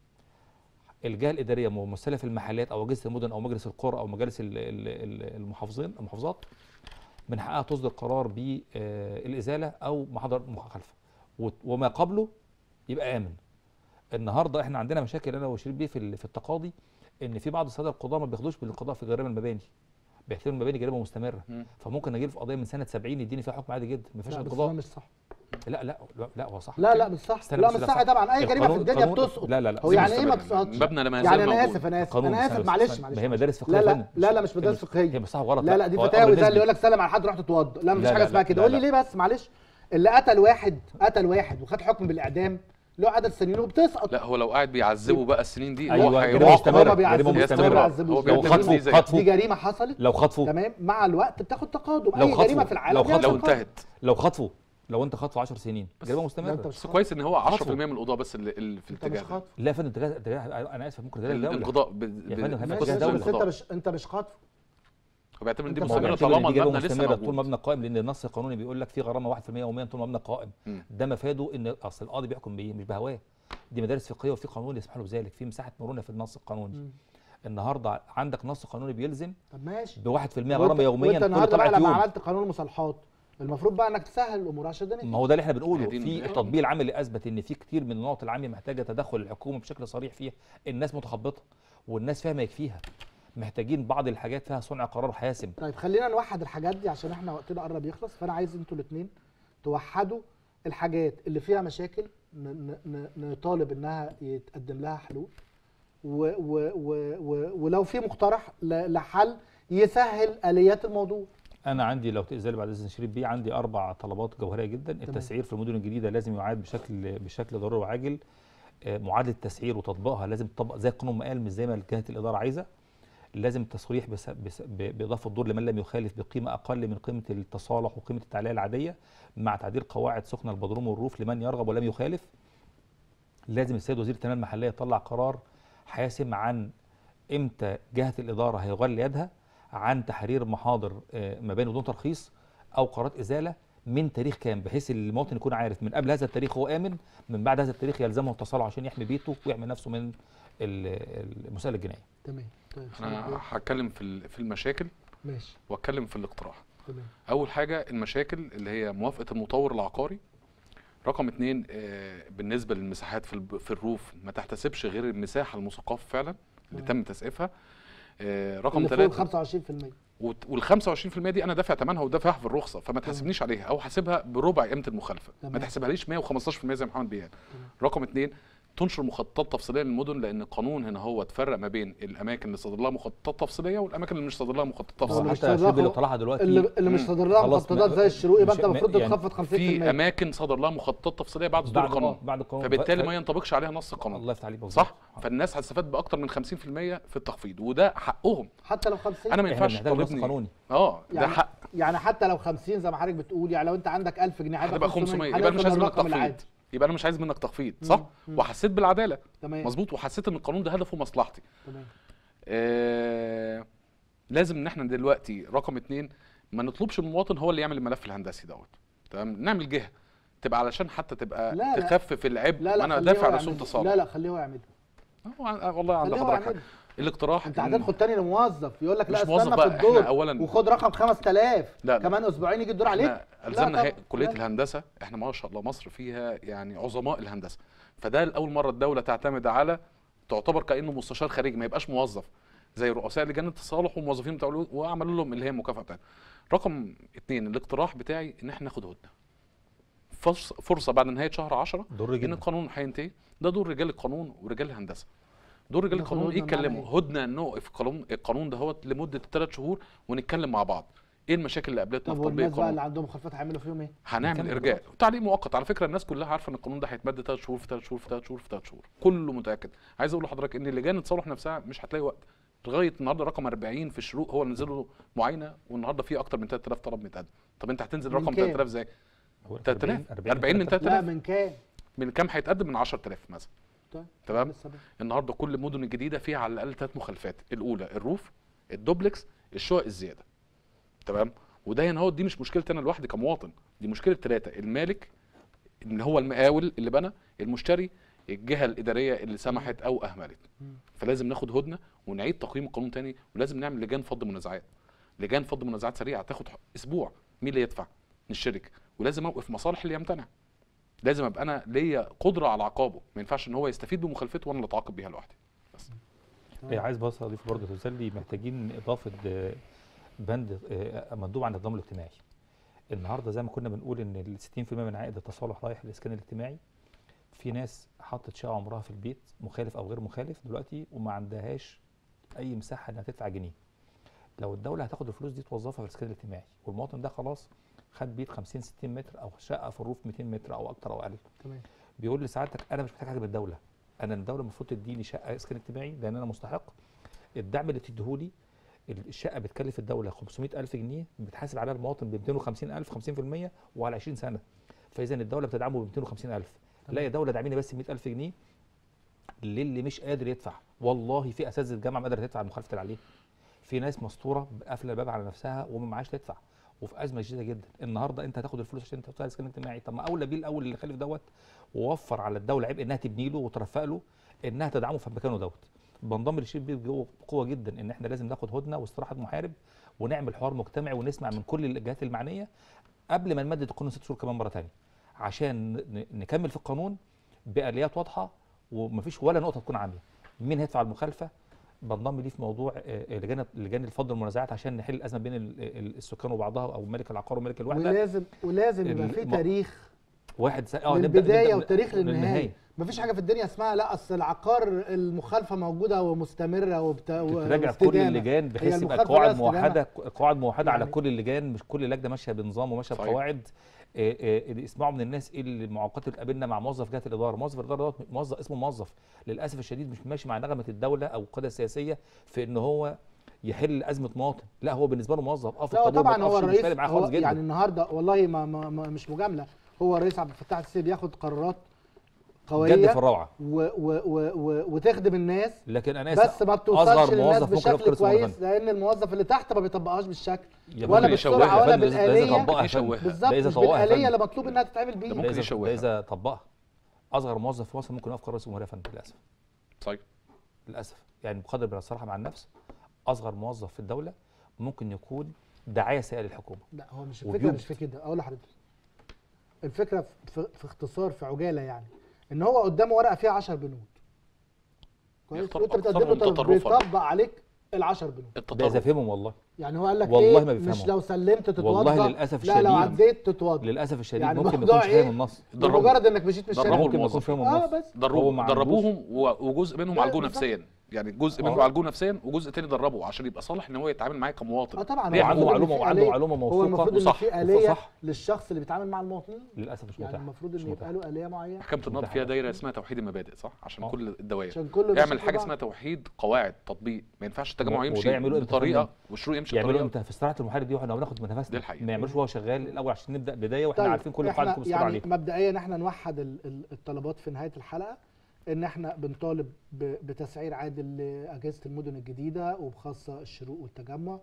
الجهه الاداريه ممثله في المحلات او اجهزه المدن او مجلس القرى او مجالس ال- ال- ال- المحافظين المحافظات من حقها تصدر قرار بالازاله او محضر مخالفه وت- وما قبله يبقى امن النهارده احنا عندنا مشاكل انا وشريف بيه في ال- في التقاضي ان في بعض الساده القضاه ما بياخدوش بالقضاء في جرائم المباني بيعتبروا المباني جريمه مستمره مم. فممكن اجي في قضيه من سنه 70 يديني فيها حكم عادي جدا ما فيهاش لا بس ده انقضاء مش صح لا لا لا, لا هو صح لا لا مش صح استنى لا بس، مش لا صح صح. طبعا اي جريمه في القانون- الدنيا القانون- بتسقط لا لا لا هو دي يعني ايه ما مستمرة. بتسقطش المبنى لا ما يعني زال انا موجود. اسف انا اسف قانون انا اسف استنى- معلش استنى. معلش ما هي مدارس فقهيه لا يا لا فندم. لا لا مش مدارس هي فقهيه مش صح غلط لا لا دي هو فتاوي أمر زي اللي نسبي. يقول لك سلم على حد روح تتوضى لا مفيش لا، حاجه لا، اسمها لا، كده لا، قول لي لا. ليه بس معلش اللي قتل واحد قتل واحد وخد حكم بالاعدام له عدد سنين وبتسقط لا هو لو قاعد بيعذبه بقى السنين دي هو ايوه جريمه هيروح مستمره هما جريمه بيعذبوا مستمره بيعذبوا هو إزاي؟ لو بيعمل خطفوا دي زي- خطفوا دي جريمه حصلت لو خطفوا تمام مع الوقت بتاخد تقادم لو اي خطفوا- جريمه في العالم لو بيحصل لو خطفوا- تقادم. انتهت لو خطفوا لو انت خطفه 10 سنين جريمه لا، مستمره انت مش بس كويس ان هو 10% خطفه. من القضاه بس اللي, اللي في انت مش الاتجاه ده خاطف لا يا فندم اتجاه اتجاه انا اسف ممكن اتجاه الدوله القضاء ب... يا فندم، هيبقى ب... ماشي اتجاه بس دولة. انت مش انت مش خاطف هو بيعتبر ان دي انت ما هو مستمره بيعتبر طالما إن دي جريمة المبنى لسه مستمره طول موجود مبنى قائم لان النص القانوني بيقول لك في غرامه 1% يوميا طول مبنى قائم مم. ده مفاده ان اصل القاضي بيحكم بايه مش بهواه دي مدارس فقهيه وفي قانون يسمح له بذلك في مساحه مرونه في النص القانوني مم. النهارده عندك نص قانوني بيلزم طب ماشي ب 1% وانت- غرامه يوميا وانت كل النهارده بقى طلعت لما يوم عملت قانون المصالحات المفروض بقى انك تسهل الامور عشان الدنيا ما هو ده اللي احنا بنقوله هي دي في النقطة. التطبيق العملي اثبت ان في كتير من النقط العامه محتاجه تدخل الحكومه بشكل صريح فيها الناس متخبطه والناس فاهمه يكفيها محتاجين بعض الحاجات فيها صنع قرار حاسم طيب خلينا نوحد الحاجات دي عشان احنا وقتنا قرب يخلص فانا عايز انتوا الاثنين توحدوا الحاجات اللي فيها مشاكل ن- ن- ن- نطالب انها يتقدم لها حلول و و و و ولو في مقترح ل- لحل يسهل اليات الموضوع انا عندي لو تاذن لي بعد اذن شريف بيه عندي اربع طلبات جوهريه جدا التسعير في المدن الجديده لازم يعاد بشكل بشكل ضروري وعاجل آه، معادله التسعير وتطبيقها لازم تطبق زي القانون ما قال مش زي ما جهه الاداره عايزه لازم التصريح بس بس ب- باضافه دور لمن لم يخالف بقيمه اقل من قيمه التصالح وقيمه التعليق العاديه مع تعديل قواعد سخن البدروم والروف لمن يرغب ولم يخالف لازم السيد وزير التنميه المحليه يطلع قرار حاسم عن امتى جهه الاداره هيغلي يدها عن تحرير محاضر آه، مباني بدون ترخيص او قرارات ازاله من تاريخ كام بحيث المواطن يكون عارف من قبل هذا التاريخ هو امن من بعد هذا التاريخ يلزمه التصالح عشان يحمي بيته ويحمي نفسه من ال- المساءله الجنائيه تمام طيب انا هتكلم في ال- في المشاكل ماشي واتكلم في الاقتراح تمام اول حاجه المشاكل اللي هي موافقه المطور العقاري رقم اتنين آه، بالنسبه للمساحات في الب- في الروف ما تحتسبش غير المساحه المثقفه فعلا اللي تمام. تم تسقيفها آه، رقم اللي فوق ثلاثة ال 25% وال 25% دي انا دافع ثمنها ودافعها في الرخصه فما تحاسبنيش عليها او حاسبها بربع قيمه المخالفه ما تمام. تحسبهاليش 115% زي محمد بيقال رقم اثنين تنشر مخططات تفصيليه للمدن لان القانون هنا هو تفرق ما بين الاماكن اللي صادر لها مخططات تفصيليه والاماكن اللي مش صادر لها مخططات هو هو مش تفصيليه حتى صادرها شبه اللي خلاص. طلعها دلوقتي اللي اللي مش مم. صادر لها خلاص مخططات ما- زي الشروق يبقى مش- انت المفروض يعني تخفض 50% في اماكن صدر لها مخططات تفصيليه بعد صدور بعد القانون آه، بعد القانون فبالتالي ف- ما ينطبقش عليها نص القانون الله يفتح عليك بالظبط. صح فالناس هتستفاد باكتر من 50% في التخفيض وده حقهم حتى لو 50 انا ما احنا ينفعش بنحتاج نص تطالبني قانوني اه ده يعني حق يعني حتى لو 50 زي ما حضرتك بتقول يعني لو انت عندك 1000 جنيه هتبقى 500 يبقى انا هنوصل مش عايز منك للرقم تخفيض العادي. يبقى انا مش عايز منك تخفيض صح مم. وحسيت بالعداله تمام مظبوط وحسيت ان القانون ده هدفه مصلحتي تمام آه لازم ان احنا دلوقتي رقم اتنين ما نطلبش من المواطن هو اللي يعمل الملف الهندسي دوت تمام نعمل جهه تبقى علشان حتى تبقى لا، لا. تخفف العبء لا لا وانا خليه هو دافع رسوم يعملها. تصالح لا لا خليه هو يعملها هو- والله عند خليه هو حضرتك حق. يعملها الاقتراح انت إن- هتدخل تاني لموظف يقول لك لا مش موظف استنى بقى، في احنا الدور أولاً- وخد رقم 5000 لا، لا. كمان اسبوعين يجي الدور عليك احنا الزمنا هي- طبعاً. كليه لا. الهندسه احنا ما شاء الله مصر فيها يعني عظماء الهندسه فده لاول مره الدوله تعتمد على تعتبر كانه مستشار خارجي ما يبقاش موظف زي رؤساء لجان التصالح والموظفين بتوع الو- وعملوا لهم اللي هي المكافاه بتاعتهم رقم اتنين الاقتراح بتاعي ان احنا ناخد هدنه فرص- فرصه بعد نهايه شهر 10 ضروري ان جدا القانون هينتهي ده دور رجال القانون ورجال الهندسه دور رجال ناخد القانون هدنة بمعنى يتكلموا هدنه نوقف القانون القانون دهوت لمده ثلاث شهور ونتكلم مع بعض ايه المشاكل اللي قابلتنا طب في تطبيق والناس بقى القانون اللي عندهم مخالفات هيعملوا فيهم ايه؟ هنعمل نكمل ارجاء تعليق مؤقت على فكره الناس كلها عارفه ان القانون ده هيتمد ثلاث شهور في ثلاث شهور في ثلاث شهور في ثلاث شهور كله متاكد عايز اقول لحضرتك ان لجان التصالح نفسها مش هتلاقي وقت لغايه النهارده رقم 40 في الشروق هو نزل له معاينه والنهارده في اكتر من 3000 طلب متقدم طب انت هتنزل من رقم كام؟ 3000 ازاي هو 3000 40 40 من 3000 لا من كام؟ من كام هيتقدم من 10000 مثلا طيب تمام لسه بقى. النهارده كل المدن الجديده فيها على الاقل ثلاث مخالفات الاولى الروف الدوبلكس الشقق الزياده تمام وده هنا هو دي مش مشكلتي انا لوحدي كمواطن دي مشكله ثلاثه المالك اللي هو المقاول اللي بنى المشتري الجهه الاداريه اللي سمحت او اهملت مم. فلازم ناخد هدنه ونعيد تقييم القانون تاني ولازم نعمل لجان فض منازعات لجان فض منازعات سريعه تاخد اسبوع مين اللي يدفع نشترك ولازم اوقف مصالح اللي يمتنع لازم ابقى انا ليا قدره على عقابه ما ينفعش ان هو يستفيد بمخالفته وانا اللي اتعاقب بيها لوحدي إيه عايز بس اضيف برضه تسلي محتاجين اضافه آه، بند آه، مندوب عن النظام الاجتماعي النهارده زي ما كنا بنقول ان ال 60% من عائد التصالح رايح للاسكان الاجتماعي في ناس حطت شقه عمرها في البيت مخالف او غير مخالف دلوقتي وما عندهاش اي مساحه انها تدفع جنيه لو الدوله هتاخد الفلوس دي توظفها في الاسكان الاجتماعي والمواطن ده خلاص خد بيت 50 60 متر او شقه في الروف 200 متر او اكتر او اقل تمام بيقول لسعادتك انا مش محتاج حاجه من الدوله انا الدوله المفروض تديني شقه اسكان اجتماعي لان انا مستحق الدعم اللي تديهولي الشقه بتكلف الدوله 500000 جنيه بتحاسب عليها المواطن ب 250000 50% وعلى 20 سنه فاذا الدوله بتدعمه ب 250000 لا يا دوله دعميني بس ب 100000 جنيه للي مش قادر يدفع والله في اساتذه الجامعه ما قادره تدفع المخالفه اللي عليه في ناس مسطوره قافله الباب على نفسها وما معاش تدفع وفي ازمه شديده جدا النهارده انت هتاخد الفلوس عشان تحطها على الاسكان الاجتماعي طب ما اولى بيه الاول اللي خالف دوت ووفر على الدوله عبء انها تبني له وترفق له انها تدعمه في مكانه دوت بنضم للشيء بيه بجو- بقوه جدا ان احنا لازم ناخد هدنه واستراحه محارب ونعمل حوار مجتمعي ونسمع من كل الجهات المعنيه قبل ما نمدد القانون ست شهور كمان مره ثانيه عشان ن- نكمل في القانون باليات واضحه ومفيش ولا نقطه تكون عاميه مين هيدفع المخالفه بنضم ليه في موضوع آه، لجان لجان الفض المنازعات عشان نحل الازمه بين ال- ال- السكان وبعضها او مالك العقار ومالك الوحده ولازم ولازم يبقى ال- في ما- تاريخ واحد سأل اه من نبدأ البدايه نبدأ والتاريخ من للنهايه مفيش حاجه في الدنيا اسمها لا اصل العقار المخالفه موجوده ومستمره وبت... تراجع كل واستدامة. اللجان هي بحيث يبقى المخالفة قواعد لها استدامة. موحده قواعد موحده على يعني- كل اللجان مش كل لجنه ماشيه بنظام وماشيه صحيح. بقواعد آه، آه، اللي يسمعوا من الناس ايه المعوقات اللي بتقابلنا مع موظف جهه الاداره موظف الاداره دوت موظف اسمه موظف للاسف الشديد مش ماشي مع نغمه الدوله او القياده السياسيه في ان هو يحل ازمه مواطن لا هو بالنسبه له موظف اه في لا هو الطابور طبعا ما هو تقفش، مش الرئيس فارق معاه هو خالص جدا يعني النهارده والله ما, ما, ما مش مجامله هو الرئيس عبد الفتاح السيسي بياخد قرارات قويه جد في الروعه و و و و وتخدم الناس لكن انا آسف، بس ما بتوصلش أصغر للناس موظف ممكن يفقد بشكل اسمه كويس مرة لان الموظف اللي تحت ما بيطبقهاش بالشكل يا ولا فندم يشوهها بالسرعه يا ولا فندم، لازم- لازم بالاليه أطبقها يا يشوهها. فندم. بالظبط ده إذا مش طبقها يا بالاليه فندم. اللي مطلوب انها تتعمل ده بيه ممكن ده إذا- يشوهها. ده اذا طبقها اصغر موظف في مصر ممكن يقف رئيس جمهوريه يا فندم للاسف صحيح للاسف يعني بقدر من الصراحه مع النفس اصغر موظف في الدوله ممكن يكون دعايه سيئه للحكومه لا هو مش الفكره وبيوجد. مش في كده اقول لحضرتك الفكره في, في, في اختصار في عجاله يعني ان هو قدامه ورقه فيها 10 بنود كويس يختار وانت أكثر بتقدم له من طلب تطرفاً. بيطبق عليك ال10 بنود ده اذا التطرف فهمهم والله يعني هو قال لك والله ايه ما مش بيفهموا. لو سلمت تتوضى والله للأسف لا لو الشديد. عديت تتوضى للاسف الشديد يعني ممكن ما الموضوع يكونش فاهم إيه؟ النص دربوه. بمجرد انك مشيت من الشارع دربوه ممكن ما يكونش الموظف. فاهم اه النص بس هو دربوه ما عندوش- دربوهم و- وجزء منهم لا، عالجوه بالظبط. نفسيا يعني جزء آه. منهم عالجوه نفسيا وجزء تاني دربه عشان يبقى صالح ان هو يتعامل معايا كمواطن اه طبعا ليه هو عنده المفروض إن معلومه في وعنده آلية. معلومه هو موثوقه المفروض ان وصح. في اليه صح. للشخص اللي بيتعامل مع المواطنين للاسف مش يعني متاح المفروض مش ان يبقى متاح. له اليه معينه محكمه النقد متاح فيها بس. دايره اسمها توحيد المبادئ صح عشان آه. كل الدوائر عشان كله اعمل ماشي حاجه طبعاً. اسمها توحيد قواعد تطبيق ما ينفعش التجمع وده يمشي يعملوا إمتى يا بطريقه فندم؟ والشروق يمشي يعملوا بطريقه امتى في استراحه المحارب دي واحنا بناخد دي نفسنا الحقيقة. ما يعملوش وهو شغال الاول عشان نبدا بدايه واحنا طيب، عارفين كل إحنا قواعد كل يعني عليه مبدئيا احنا نوحد ال- ال- الطلبات في نهايه الحلقه ان احنا بنطالب ب- بتسعير عادل لاجهزه المدن الجديده وبخاصه الشروق والتجمع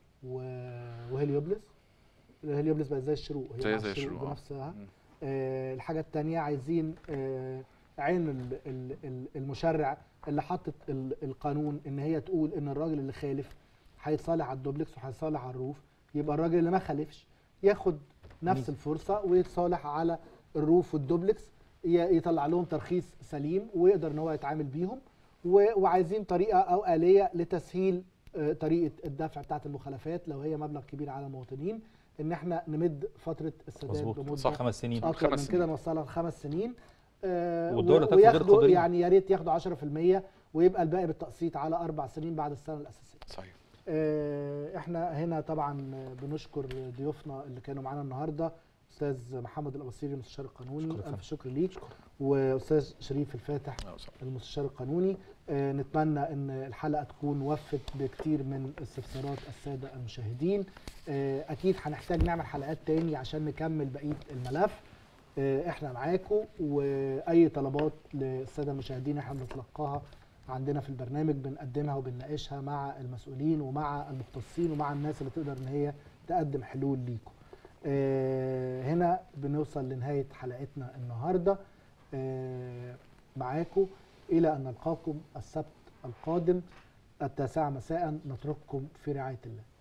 و- وهليوبلس هليوبلس بقى زي الشروق هي زي- مع زي الشروق، آه. بنفسها مم. آه الحاجه الثانيه عايزين آه عين ال- ال- ال- المشرع اللي حطت ال- القانون ان هي تقول ان الراجل اللي خالف هيتصالح على الدوبلكس وهيتصالح على الروف يبقى الراجل اللي ما خالفش ياخد نفس ميزة. الفرصه ويتصالح على الروف والدوبلكس ي- يطلع لهم ترخيص سليم ويقدر ان هو يتعامل بيهم و- وعايزين طريقه او اليه لتسهيل آه، طريقه الدفع بتاعه المخالفات لو هي مبلغ كبير على المواطنين ان احنا نمد فتره السداد مظبوط بمده صح خمس سنين اكتر من خمس كده سنين. نوصلها لخمس سنين آه والدولة و- تاخد غير وياخدوا قابلين. يعني يا ريت ياخدوا 10% ويبقى الباقي بالتقسيط على اربع سنين بعد السنه الاساسيه. صحيح آه احنا هنا طبعا بنشكر ضيوفنا اللي كانوا معانا النهارده استاذ محمد الاباصيري المستشار القانوني شكرا الف شكر ليك واستاذ شريف الفاتح آه، صح. المستشار القانوني آه، نتمنى ان الحلقه تكون وفت بكتير من استفسارات الساده المشاهدين آه، اكيد هنحتاج نعمل حلقات تاني عشان نكمل بقيه الملف آه، احنا معاكم واي طلبات للساده المشاهدين احنا بنتلقاها عندنا في البرنامج بنقدمها وبنناقشها مع المسؤولين ومع المختصين ومع الناس اللي تقدر ان هي تقدم حلول ليكم آه، هنا بنوصل لنهايه حلقتنا النهارده آه، معاكم إلى أن نلقاكم السبت القادم التاسعة مساء نترككم في رعاية الله